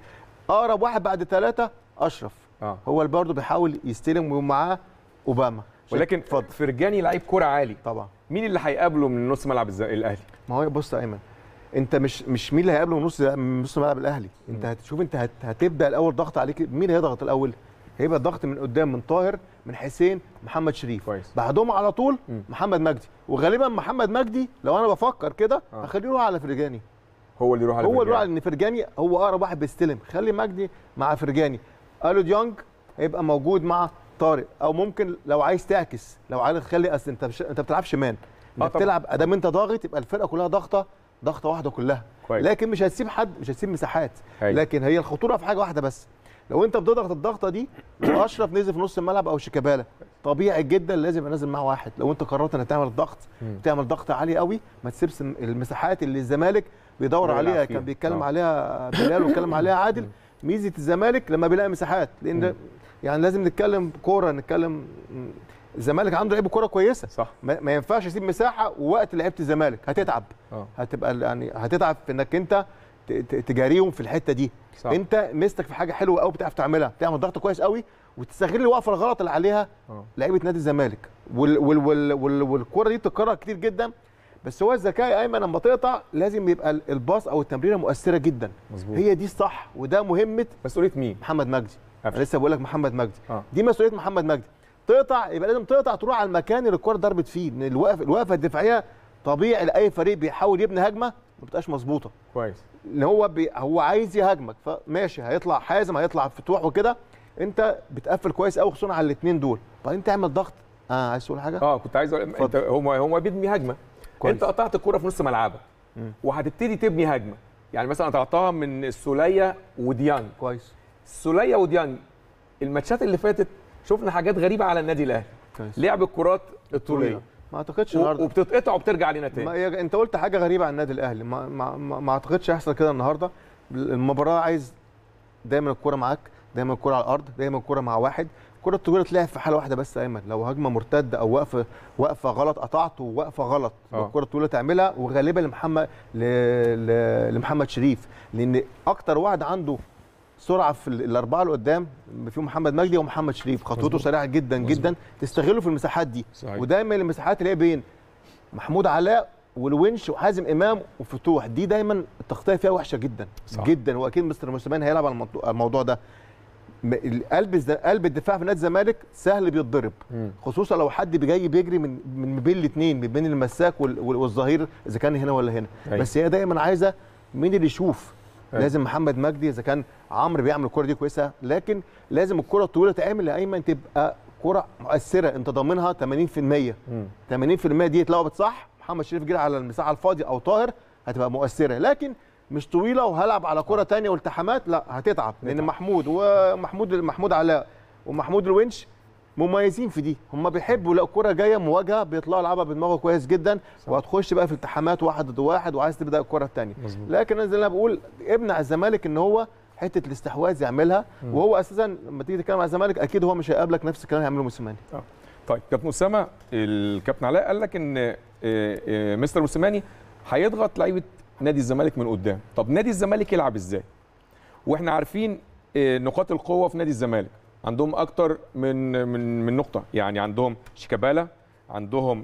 اقرب واحد بعد ثلاثه اشرف اه هو اللي برضه بيحاول يستلم ومعاه اوباما ولكن اتفضل فرجاني لعيب كوره عالي طبعا مين اللي هيقابله من نص ملعب الز- الاهلي ما هو بص يا ايمن انت مش مش مين اللي هيقابله من نص من نص ملعب الاهلي انت هتشوف انت هت هتبدا الاول ضغط عليك مين اللي هيضغط الاول هيبقى الضغط من قدام من طاهر من حسين محمد شريف كويس. بعدهم على طول مم. محمد مجدي وغالبا محمد مجدي لو انا بفكر كده آه. هخليه يروح على فرجاني هو اللي يروح على هو اللي يروح فرجاني. على ان فرجاني هو اقرب واحد بيستلم خلي مجدي مع فرجاني الو ديونج هيبقى موجود مع طارق او ممكن لو عايز تعكس لو عايز تخلي اصل انت مش انت بتلعبش مان آه انت طبعاً. بتلعب ادام انت ضاغط يبقى الفرقه كلها ضاغطه ضغطه واحده كلها كويس. لكن مش هتسيب حد مش هتسيب مساحات أيوة. لكن هي الخطوره في حاجه واحده بس لو انت بتضغط الضغطه دي واشرف نزل في نص الملعب او شيكابالا طبيعي جدا لازم يبقى نازل معاه واحد لو انت قررت انك تعمل ضغط مم. تعمل ضغط عالي قوي ما تسيبش المساحات اللي الزمالك بيدور بيلعب عليها فيها. كان بيتكلم آه. عليها بلال واتكلم عليها عادل ميزه الزمالك لما بيلاقي مساحات لان مم. يعني لازم نتكلم كوره نتكلم م، الزمالك عنده لعيبه كوره كويسه صح ما, ما ينفعش يسيب مساحه ووقت لعيبه الزمالك هتتعب اه هتبقى يعني هتتعب في انك انت ت- ت- تجاريهم في الحته دي صح. انت ميزتك في حاجه حلوه قوي بتعرف تعملها تعمل ضغط كويس قوي وتستغل الوقفه الغلط اللي عليها اه لعيبه نادي الزمالك وال وال وال وال والكره دي بتتكرر كتير جدا بس هو الذكاء يا ايمن لما تقطع لازم يبقى ال- الباص او التمريره مؤثره جدا مظبوط هي دي الصح وده مهمه مسؤوليه مين محمد مجدي انا قفشه. لسه بقول لك محمد مجدي اه دي مسؤوليه محمد مجدي تقطع يبقى لازم تقطع تروح على المكان اللي الكره ضربت فيه لان الوقفه الوقفه الدفاعيه طبيعي لاي فريق بيحاول يبني هجمه ما بتبقاش مظبوطه كويس ان هو بي هو عايز يهاجمك فماشي هيطلع حازم هيطلع فتوح وكده انت بتقفل كويس قوي خصوصا على الاثنين دول بعدين تعمل ضغط اه عايز تقول حاجه اه كنت عايز اقول انت اتفضل. هو هو بيبني هجمه كويس. انت قطعت الكوره في نص ملعبك مم. وهتبتدي تبني هجمه يعني مثلا قطعتها من السوليه وديانج كويس السوليه وديانج الماتشات اللي فاتت شفنا حاجات غريبه على النادي الاهلي كويس لعب الكرات الطوليه ما اعتقدش و- النهارده وبتتقطع وبترجع لنا ما تاني هي- انت قلت حاجه غريبه عن النادي الاهلي ما, ما, ما, ما اعتقدش هيحصل كده النهارده المباراه عايز دايما الكره معاك دايما الكره على الارض دايما الكره مع واحد الكره الطويله تلعب في حاله واحده بس يا ايمن لو هجمه مرتده او وقفه وقفه غلط قطعت ووقفه غلط اه. الكره الطويله تعملها وغالبا لمحمد ل... ل... لمحمد شريف لان اكتر واحد عنده سرعه في ال- الاربعه اللي قدام فيهم محمد مجدي ومحمد شريف خطوته مظبوط. سريعه جدا مظبوط. جدا تستغله في المساحات دي صحيح. ودايما المساحات اللي هي بين محمود علاء والونش وحازم امام وفتوح دي دايما التغطيه فيها وحشه جدا صح. جدا واكيد مستر موسيماني هيلعب على الموضوع- على الموضوع ده م- القلب الز- قلب الدفاع في نادي الزمالك سهل بيتضرب مم. خصوصا لو حد جاي بيجري من من بين الاثنين من بين المساك وال- وال- والظهير اذا كان هنا ولا هنا أيوة. بس هي دايما عايزه مين اللي يشوف أيوة. لازم محمد مجدي اذا كان عمرو بيعمل الكره دي كويسه لكن لازم الكره الطويله تعمل يا ايمن تبقى كره مؤثره انت ضامنها 80% مم. 80% دي اتلعبت صح محمد شريف جري على المساحه الفاضيه او طاهر هتبقى مؤثره لكن مش طويله وهلعب على كره تانية والتحامات لا هتتعب لان هتتعب. محمود ومحمود محمود علاء ومحمود الونش مميزين في دي هم بيحبوا لو الكره جايه مواجهه بيطلعوا يلعبها بدماغه كويس جدا وهتخش بقى في التحامات واحد ضد واحد وعايز تبدا الكره الثانيه مظبوط. لكن انا زي ما بقول ابنع الزمالك ان هو حته الاستحواذ يعملها وهو اساسا لما تيجي تتكلم على الزمالك اكيد هو مش هيقابلك نفس الكلام اللي هيعمله موسيماني طيب كابتن اسامه الكابتن علاء قال لك ان آه، آه، مستر موسيماني هيضغط لعيبه نادي الزمالك من قدام طب نادي الزمالك يلعب ازاي واحنا عارفين آه، نقاط القوه في نادي الزمالك عندهم اكتر من من من نقطه يعني عندهم شيكابالا عندهم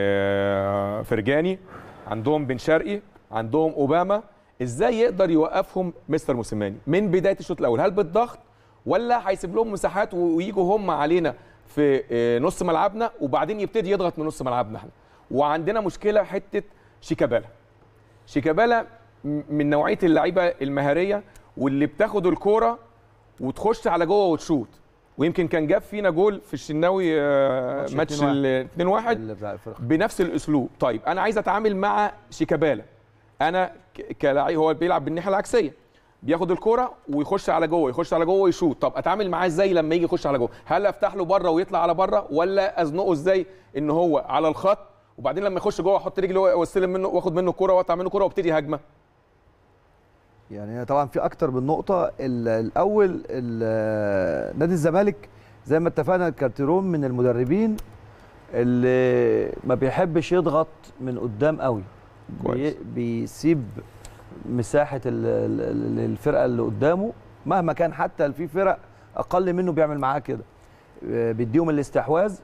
آه، فرجاني عندهم بن شرقي عندهم اوباما ازاي يقدر يوقفهم مستر موسيماني من بدايه الشوط الاول هل بالضغط ولا هيسيب لهم مساحات ويجوا هم علينا في آه، نص ملعبنا وبعدين يبتدي يضغط من نص ملعبنا احنا وعندنا مشكله حته شيكابالا شيكابالا م- من نوعيه اللعيبه المهاريه واللي بتاخد الكوره وتخش على جوه وتشوط ويمكن كان جاب فينا جول في الشناوي آه، ماتش ماتش 2-1. ال 2-1 اللي بتاع الفرقة. بنفس الاسلوب طيب انا عايز اتعامل مع شيكابالا انا ك- كلاعب هو بيلعب بالناحيه العكسيه بياخد الكرة ويخش على جوه يخش على جوه ويشوط طب اتعامل معاه ازاي لما يجي يخش على جوه هل افتح له بره ويطلع على بره ولا ازنقه ازاي ان هو على الخط وبعدين لما يخش جوه احط رجلي واستلم منه واخد منه الكرة واقطع منه الكرة وابتدي هجمه يعني هي طبعا في اكتر من نقطه ال- الاول ال- نادي الزمالك زي ما اتفقنا كارتيرون من المدربين اللي ما بيحبش يضغط من قدام قوي كويس. بي- بيسيب مساحه ال- ال- ال- الفرقه اللي قدامه مهما كان حتى في فرق اقل منه بيعمل معاه كده آه، بيديهم الاستحواذ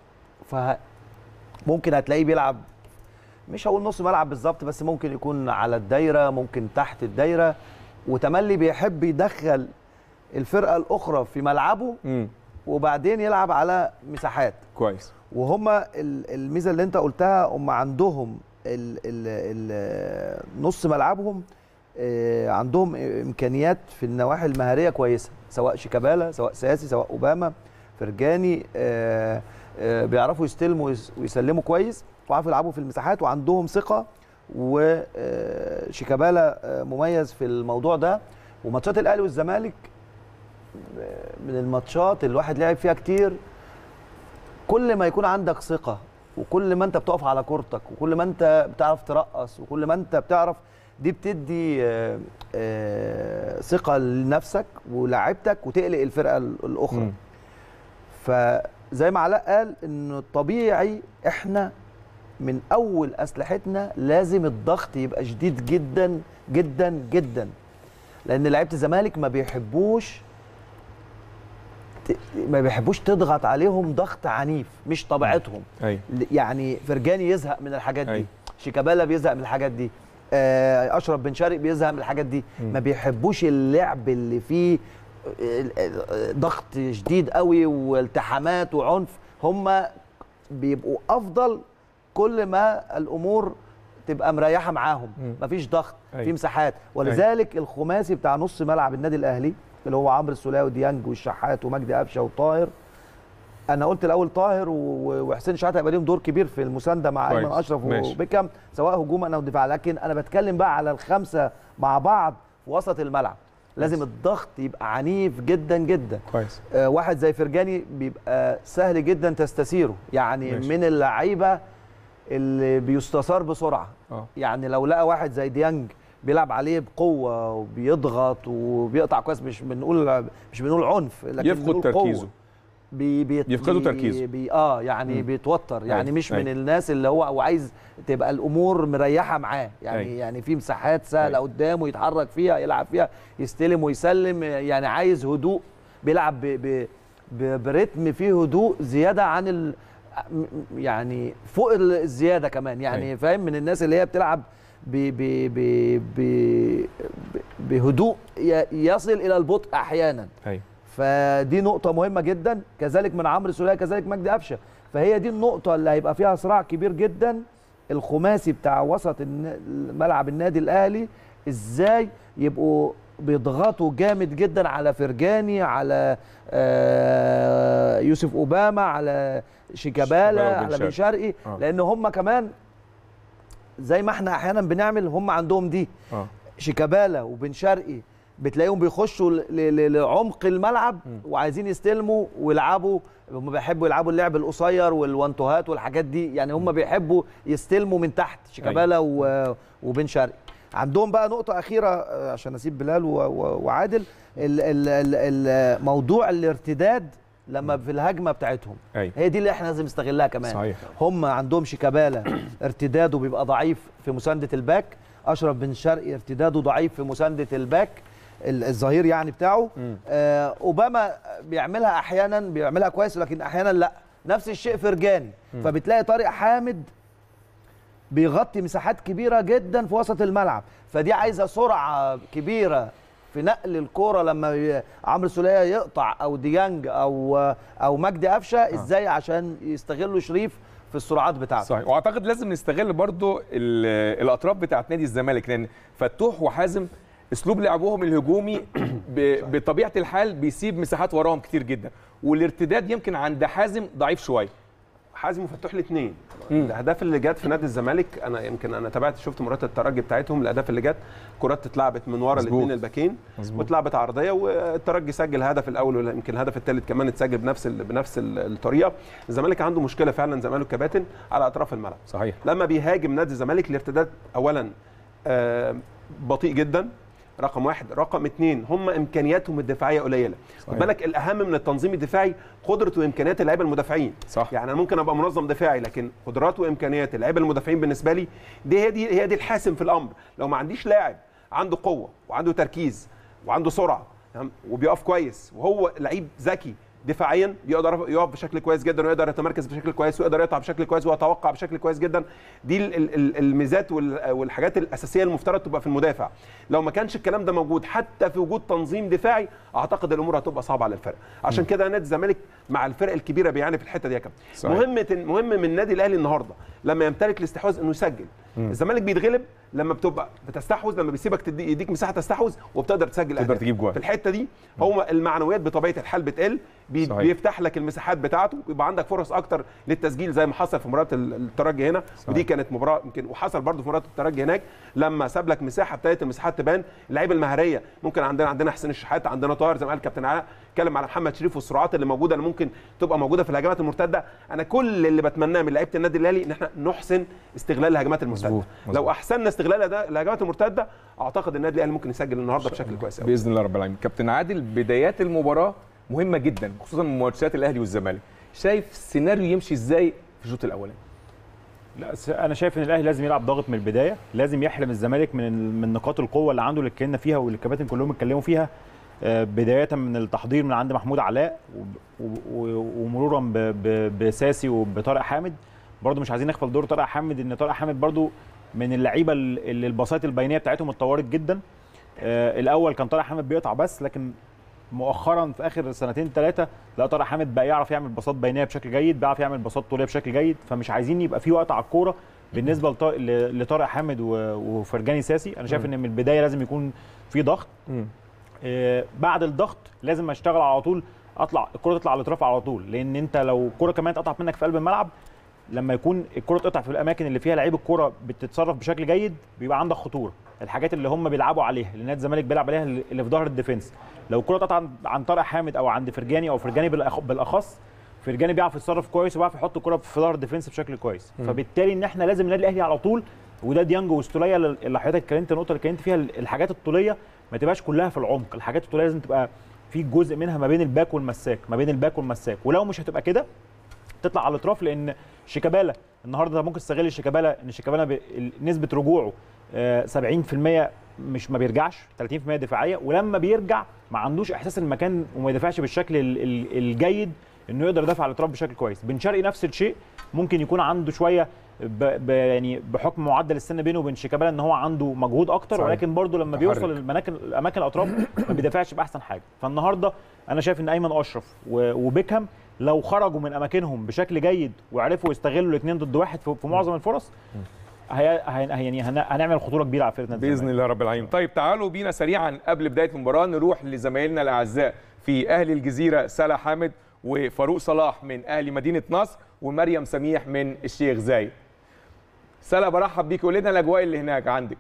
فممكن هتلاقيه بيلعب مش هقول نص ملعب بالظبط بس ممكن يكون على الدايره ممكن تحت الدايره وتملي بيحب يدخل الفرقه الاخرى في ملعبه امم وبعدين يلعب على مساحات كويس وهم ال- الميزه اللي انت قلتها هم عندهم ال ال ال نص ملعبهم آه، عندهم امكانيات في النواحي المهاريه كويسه سواء شيكابالا سواء سياسي سواء اوباما فرجاني آه، آه، بيعرفوا يستلموا ويس- ويسلموا كويس وعارفوا يلعبوا في المساحات وعندهم ثقه وشيكابالا مميز في الموضوع ده وماتشات الاهلي والزمالك آه، من الماتشات اللي الواحد لعب فيها كتير كل ما يكون عندك ثقه وكل ما انت بتقف على كورتك وكل ما انت بتعرف ترقص وكل ما انت بتعرف دي بتدي آه، آه، ثقه لنفسك ولاعيبتك وتقلق الفرقه ال- الاخرى مم. فزي ما علاء قال انه طبيعي احنا من اول اسلحتنا لازم الضغط يبقى شديد جدا جدا جدا لان لعيبه الزمالك ما بيحبوش ت- ما بيحبوش تضغط عليهم ضغط عنيف مش طبيعتهم ايوه ل- يعني فرجاني يزهق من الحاجات دي أيوة. شيكابالا بيزهق من الحاجات دي آه، اشرف بن شرقي بيزهق من الحاجات دي مم. ما بيحبوش اللعب اللي فيه آه، آه، ضغط شديد قوي والتحامات وعنف هم بيبقوا افضل كل ما الامور تبقى مريحه معاهم مم. مفيش ضغط أيوة. في مساحات ولذلك الخماسي بتاع نص ملعب النادي الاهلي اللي هو عمرو السوليه وديانج والشحات ومجدي قفشه وطاهر انا قلت الاول طاهر و- وحسين شحاته هيبقى ليهم دور كبير في المسانده مع كويس. ايمن اشرف ماشي. وبيكام سواء هجوما او دفاع لكن انا بتكلم بقى على الخمسه مع بعض في وسط الملعب لازم الضغط يبقى عنيف جدا جدا كويس آه، واحد زي فرجاني بيبقى سهل جدا تستثيره يعني ماشي. من اللعيبه اللي بيستثار بسرعه اه يعني لو لقى واحد زي ديانج بيلعب عليه بقوه وبيضغط وبيقطع كويس مش بنقول مش بنقول عنف لكن يفقد بنقول تركيزه قوة. بي بي يفقدوا بي- تركيزه. بي اه يعني مم. بيتوتر يعني أيوة، مش من أيوة. الناس اللي هو وعايز تبقى الامور مريحه معاه يعني أيوة. يعني في مساحات سهله أيوة. قدامه يتحرك فيها يلعب فيها يستلم ويسلم يعني عايز هدوء بيلعب ب ب ب برتم فيه هدوء زياده عن ال م- يعني فوق الزياده كمان يعني أيوة. فاهم من الناس اللي هي بتلعب ب ب ب ب ب- بهدوء ي- يصل الى البطء احيانا ايوه فدي نقطة مهمة جدا كذلك من عمرو سولية كذلك مجدي قفشة فهي دي النقطة اللي هيبقى فيها صراع كبير جدا الخماسي بتاع وسط الن- ملعب النادي الأهلي ازاي يبقوا بيضغطوا جامد جدا على فرجاني على آه، يوسف اوباما على شيكابالا شيكابالا وبن على بن شرقي آه. لان هم كمان زي ما احنا احيانا بنعمل هم عندهم دي اه شيكابالا وبن شرقي بتلاقيهم بيخشوا ل- ل- لعمق الملعب وعايزين يستلموا ويلعبوا هم بيحبوا يلعبوا اللعب القصير والوانتوهات والحاجات دي يعني هم بيحبوا يستلموا من تحت شيكابالا و- وبن شرقي عندهم بقى نقطة أخيرة آه، عشان أسيب بلال و- و- وعادل ال- ال- ال- ال- موضوع الارتداد لما في الهجمة بتاعتهم ايوه هي دي اللي احنا لازم نستغلها كمان صحيح هم عندهم شيكابالا ارتداده بيبقى ضعيف في مسانده الباك اشرف بن شرقي ارتداده ضعيف في مسانده الباك ال- الظهير يعني بتاعه مم. آه اوباما بيعملها احيانا بيعملها كويس لكن احيانا لا نفس الشيء فرجاني فبتلاقي طارق حامد بيغطي مساحات كبيره جدا في وسط الملعب فدي عايزه سرعه كبيره في نقل الكوره لما ي- عمرو سوليه يقطع او ديانج او او مجدي قفشه ازاي عشان يستغلوا شريف في السرعات بتاعته صحيح واعتقد لازم نستغل برضو ال- الاطراف بتاعت نادي الزمالك لان فتوح وحازم اسلوب لعبهم الهجومي ب- بطبيعه الحال بيسيب مساحات وراهم كتير جدا والارتداد يمكن عند حازم ضعيف شويه حازم وفتوح الاثنين الاهداف اللي جت في نادي الزمالك انا يمكن انا تابعت شفت مباريات الترجي بتاعتهم الاهداف اللي جت كرات اتلعبت من ورا مظبوط. الاثنين الباكين مظبوط. واتلعبت عرضيه والترجي سجل هدف الاول ولا يمكن الهدف الثالث كمان اتسجل بنفس ال- بنفس ال- الطريقه الزمالك عنده مشكله فعلا زماله كباتن على اطراف الملعب صحيح لما بيهاجم نادي الزمالك الارتداد اولا آه، بطيء جدا رقم واحد رقم اثنين هم امكانياتهم الدفاعيه قليله خد صحيح. بالك الاهم من التنظيم الدفاعي قدره وامكانيات اللعيبه المدافعين صح. يعني انا ممكن ابقى منظم دفاعي لكن قدرات وامكانيات اللعيبه المدافعين بالنسبه لي دي هي دي هي دي الحاسم في الامر لو ما عنديش لاعب عنده قوه وعنده تركيز وعنده سرعه تمام؟ وبيقف كويس وهو لعيب ذكي دفاعيا بيقدر يقف بشكل كويس جدا ويقدر يتمركز بشكل كويس ويقدر يقطع بشكل كويس ويتوقع بشكل كويس جدا دي ال- ال- ال- الميزات وال- والحاجات الاساسيه المفترض تبقى في المدافع لو ما كانش الكلام ده موجود حتى في وجود تنظيم دفاعي اعتقد الامور هتبقى صعبه على الفرق عشان كده نادي الزمالك مع الفرق الكبيره بيعاني في الحته دي يا كابتن صحيح. مهمه مهم من النادي الاهلي النهارده لما يمتلك الاستحواذ انه يسجل الزمالك بيتغلب لما بتبقى بتستحوذ لما بيسيبك تدي يديك مساحه تستحوذ وبتقدر تسجل تقدر أهداف. تجيب جوان. في الحته دي هو المعنويات بطبيعه الحال بتقل بي صحيح. بيفتح لك المساحات بتاعته يبقى عندك فرص اكتر للتسجيل زي ما حصل في مباراه ال- الترجي هنا صحيح. ودي كانت مباراه يمكن وحصل برضه في مباراه الترجي هناك لما ساب لك مساحه ابتدت المساحات تبان اللعيبه المهاريه ممكن عندنا عندنا حسين الشحات عندنا طاهر زي ما قال كابتن علاء اتكلم على محمد شريف والسرعات اللي موجوده اللي ممكن تبقى موجوده في الهجمات المرتده انا كل اللي بتمناه من لعيبه النادي الاهلي ان احنا نحسن استغلال الهجمات المرتده مظبوط، مظبوط. لو احسننا استغلال ده الهجمات المرتده اعتقد النادي الاهلي ممكن يسجل النهارده بشكل كويس قوي باذن الله رب العالمين كابتن عادل بدايات المباراه مهمه جدا خصوصا ماتشات الاهلي والزمالك شايف السيناريو يمشي ازاي في الشوط الاولاني لا س- انا شايف ان الاهلي لازم يلعب ضاغط من البدايه لازم يحرم الزمالك من ال- من نقاط القوه اللي عنده اللي اتكلمنا فيها واللي الكباتن كلهم اتكلموا فيها آه، بدايه من التحضير من عند محمود علاء وب- و- و- ومرورا ب- ب- بساسي وبطارق حامد برضه مش عايزين نغفل دور طارق حامد ان طارق حامد برضه من اللعيبه ال- اللي البساط البينيه بتاعتهم اتطورت جدا آه، الاول كان طارق حامد بيقطع بس لكن مؤخرا في اخر سنتين ثلاثه لا طارق حامد بقى يعرف يعمل باصات بينيه بشكل جيد بيعرف يعمل باصات طوليه بشكل جيد فمش عايزين يبقى في وقت على الكوره بالنسبه لط- ل- لطارق حامد و- وفرجاني ساسي انا شايف ان من البدايه لازم يكون في ضغط آه، بعد الضغط لازم اشتغل على طول اطلع الكره تطلع على الاطراف على طول لان انت لو الكره كمان اتقطعت منك في قلب الملعب لما يكون الكره تقطع في الاماكن اللي فيها لعيب الكره بتتصرف بشكل جيد بيبقى عندك خطوره الحاجات اللي هم بيلعبوا عليها اللي نادي الزمالك بيلعب عليها اللي في ظهر الديفنس لو الكره اتقطعت عن- عن طارق حامد او عند فرجاني او فرجاني بالأخ- بالاخص فرجاني بيعرف يتصرف كويس وبيعرف يحط الكره في ظهر الديفنس بشكل كويس فبالتالي ان احنا لازم النادي الاهلي على طول وده ديانج واستوليا اللي حضرتك اتكلمت النقطه اللي اتكلمت فيها الحاجات الطوليه ما تبقاش كلها في العمق الحاجات الطوليه لازم تبقى في جزء منها ما بين الباك والمساك ما بين الباك والمساك ولو مش هتبقى كده تطلع على الاطراف لان شيكابالا النهارده ممكن تستغل شيكابالا ان شيكابالا ب- ال- نسبه رجوعه آه، 70% مش ما بيرجعش 30% دفاعيه ولما بيرجع ما عندوش احساس المكان وما يدافعش بالشكل ال- ال- الجيد انه يقدر يدافع على الاطراف بشكل كويس بن شرقي نفس الشيء ممكن يكون عنده شويه ب ب يعني بحكم معدل السن بينه وبين شيكابالا ان هو عنده مجهود اكتر صحيح. ولكن برضه لما متحرك. بيوصل الاماكن الاماكن الاطراف ما بيدافعش باحسن حاجه فالنهارده انا شايف ان ايمن اشرف و- وبيكهام لو خرجوا من اماكنهم بشكل جيد وعرفوا يستغلوا الاثنين ضد واحد في في معظم الفرص هي هي يعني هن- هنعمل خطوره كبيره على فرقه نادي باذن الزمالك. الله رب العالمين طيب تعالوا بينا سريعا قبل بدايه المباراه نروح لزمايلنا الاعزاء في اهلي الجزيره سلا حامد وفاروق صلاح من اهلي مدينه نصر ومريم سميح من الشيخ زايد سلا برحب بيك قول لنا الاجواء اللي هناك عندك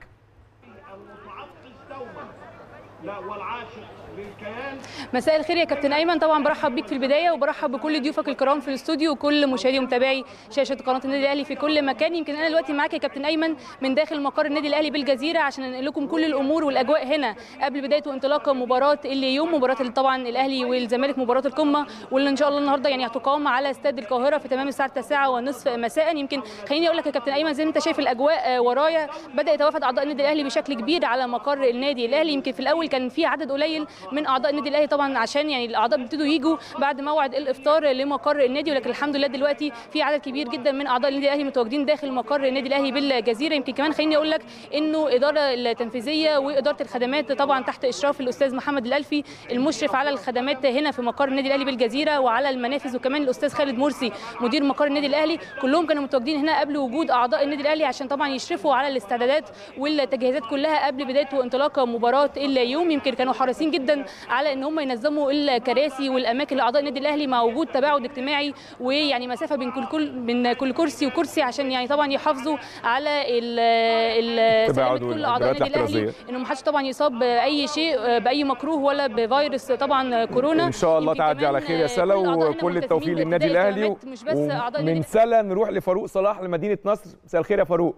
مساء الخير يا كابتن ايمن طبعا برحب بيك في البدايه وبرحب بكل ضيوفك الكرام في الاستوديو وكل مشاهدي ومتابعي شاشه قناه النادي الاهلي في كل مكان يمكن انا دلوقتي معاك يا كابتن ايمن من داخل مقر النادي الاهلي بالجزيره عشان انقل لكم كل الامور والاجواء هنا قبل بدايه وانطلاق مباراه اليوم مباراه اللي طبعا الاهلي والزمالك مباراه القمه واللي ان شاء الله النهارده يعني هتقام على استاد القاهره في تمام الساعه 9 ونصف مساء يمكن خليني اقول لك يا كابتن ايمن زي ما انت شايف الاجواء آه، ورايا بدا يتوافد اعضاء النادي الاهلي بشكل كبير على مقر النادي الاهلي يمكن في الاول كان في عدد قليل من اعضاء النادي الاهلي طبعا عشان يعني الاعضاء بيبتدوا يجوا بعد موعد الافطار لمقر النادي ولكن الحمد لله دلوقتي في عدد كبير جدا من اعضاء النادي الاهلي متواجدين داخل مقر النادي الاهلي بالجزيره يمكن كمان خليني اقول لك انه الاداره التنفيذيه واداره الخدمات طبعا تحت اشراف الاستاذ محمد الالفي المشرف على الخدمات هنا في مقر النادي الاهلي بالجزيره وعلى المنافذ وكمان الاستاذ خالد مرسي مدير مقر النادي الاهلي كلهم كانوا متواجدين هنا قبل وجود اعضاء النادي الاهلي عشان طبعا يشرفوا على الاستعدادات والتجهيزات كلها قبل بدايه وانطلاق مباراه اليوم يمكن كانوا حريصين جدا على ان هم ينظموا الكراسي والاماكن لاعضاء النادي الاهلي مع وجود تباعد اجتماعي ويعني مسافه بين كل كل من كل كرسي وكرسي عشان يعني طبعا يحافظوا على ال ال تباعد سلامه كل اعضاء والإجراءات النادي الاهلي الاحترازية. انه ما حدش طبعا يصاب باي شيء باي مكروه ولا بفيروس طبعا كورونا ان شاء الله يمكن تعدي كمان على خير يا كل سلا أعضاء هنا وكل التوفيق ملتزمين للنادي بابتداء الاهلي التمامات، مش بس اعضاء من النادي سلا نروح لفاروق صلاح لمدينه نصر مساء الخير يا فاروق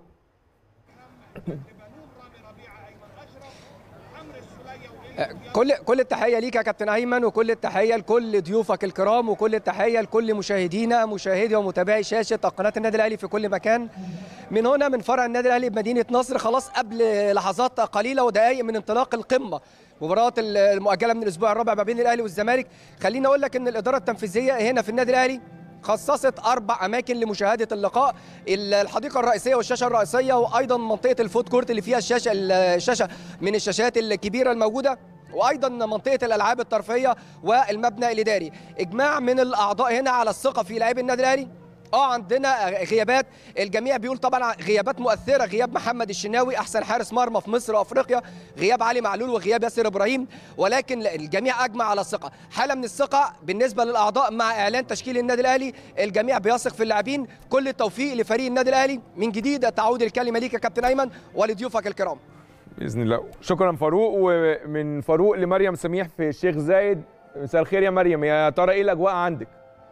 كل كل التحيه ليك يا كابتن ايمن وكل التحيه لكل ضيوفك الكرام وكل التحيه لكل مشاهدينا مشاهدي ومتابعي شاشه قناه النادي الاهلي في كل مكان من هنا من فرع النادي الاهلي بمدينه نصر خلاص قبل لحظات قليله ودقائق من انطلاق القمه مباراة المؤجلة من الأسبوع الرابع ما بين الأهلي والزمالك خليني أقول لك إن الإدارة التنفيذية هنا في النادي الأهلي خصصت أربع أماكن لمشاهدة اللقاء الحديقة الرئيسية والشاشة الرئيسية وأيضا منطقة الفود كورت اللي فيها الشاشة الشاشة من الشاشات الكبيرة الموجودة وايضا منطقه الالعاب الترفيهيه والمبنى الاداري اجماع من الاعضاء هنا على الثقه في لاعبي النادي الاهلي اه عندنا غيابات الجميع بيقول طبعا غيابات مؤثره غياب محمد الشناوي احسن حارس مرمى في مصر وافريقيا غياب علي معلول وغياب ياسر ابراهيم ولكن الجميع اجمع على الثقه حاله من الثقه بالنسبه للاعضاء مع اعلان تشكيل النادي الاهلي الجميع بيثق في اللاعبين كل التوفيق لفريق النادي الاهلي من جديد تعود الكلمه ليك يا كابتن ايمن ولضيوفك الكرام باذن الله شكرا فاروق ومن فاروق لمريم سميح في الشيخ زايد مساء الخير يا مريم يا ترى ايه الاجواء عندك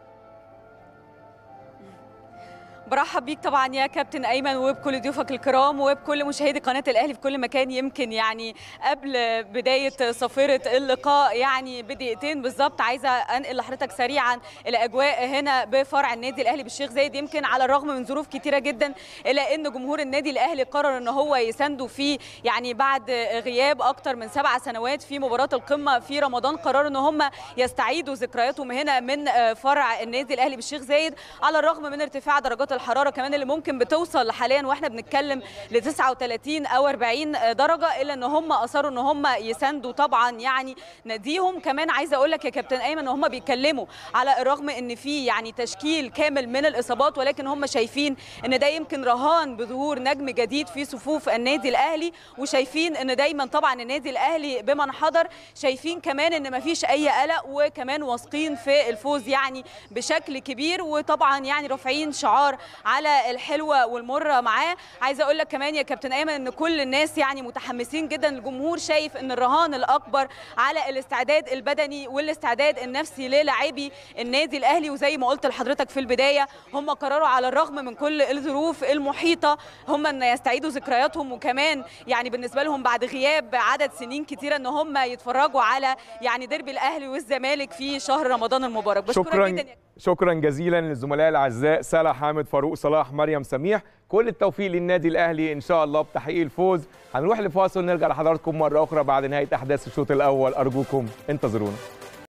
برحب بيك طبعا يا كابتن ايمن وبكل ضيوفك الكرام وبكل مشاهدي قناه الاهلي في كل مكان يمكن يعني قبل بدايه صفيره اللقاء يعني بدقيقتين بالظبط عايزه انقل لحضرتك سريعا الاجواء هنا بفرع النادي الاهلي بالشيخ زايد يمكن على الرغم من ظروف كتيره جدا الا ان جمهور النادي الاهلي قرر ان هو يسانده في يعني بعد غياب اكتر من سبع سنوات في مباراه القمه في رمضان قرروا ان هم يستعيدوا ذكرياتهم هنا من فرع النادي الاهلي بالشيخ زايد على الرغم من ارتفاع درجات الحراره كمان اللي ممكن بتوصل حاليا واحنا بنتكلم ل 39 او 40 درجه الا ان هم اصروا ان هم يساندوا طبعا يعني ناديهم كمان عايزه اقول لك يا كابتن ايمن ان هم بيتكلموا على الرغم ان في يعني تشكيل كامل من الاصابات ولكن هم شايفين ان ده يمكن رهان بظهور نجم جديد في صفوف النادي الاهلي وشايفين ان دايما طبعا النادي الاهلي بمن حضر شايفين كمان ان ما فيش اي قلق وكمان واثقين في الفوز يعني بشكل كبير وطبعا يعني رافعين شعار على الحلوه والمره معاه عايزه اقول لك كمان يا كابتن ايمن ان كل الناس يعني متحمسين جدا الجمهور شايف ان الرهان الاكبر على الاستعداد البدني والاستعداد النفسي للاعبي النادي الاهلي وزي ما قلت لحضرتك في البدايه هم قرروا على الرغم من كل الظروف المحيطه هم ان يستعيدوا ذكرياتهم وكمان يعني بالنسبه لهم بعد غياب عدد سنين كتيره ان هم يتفرجوا على يعني ديربي الاهلي والزمالك في شهر رمضان المبارك بشكرك شكرا جدا يا شكرا جزيلا للزملاء الاعزاء سلا حامد فاروق صلاح مريم سميح كل التوفيق للنادي الاهلي ان شاء الله بتحقيق الفوز هنروح لفاصل نرجع لحضراتكم مره اخرى بعد نهايه احداث الشوط الاول ارجوكم انتظرونا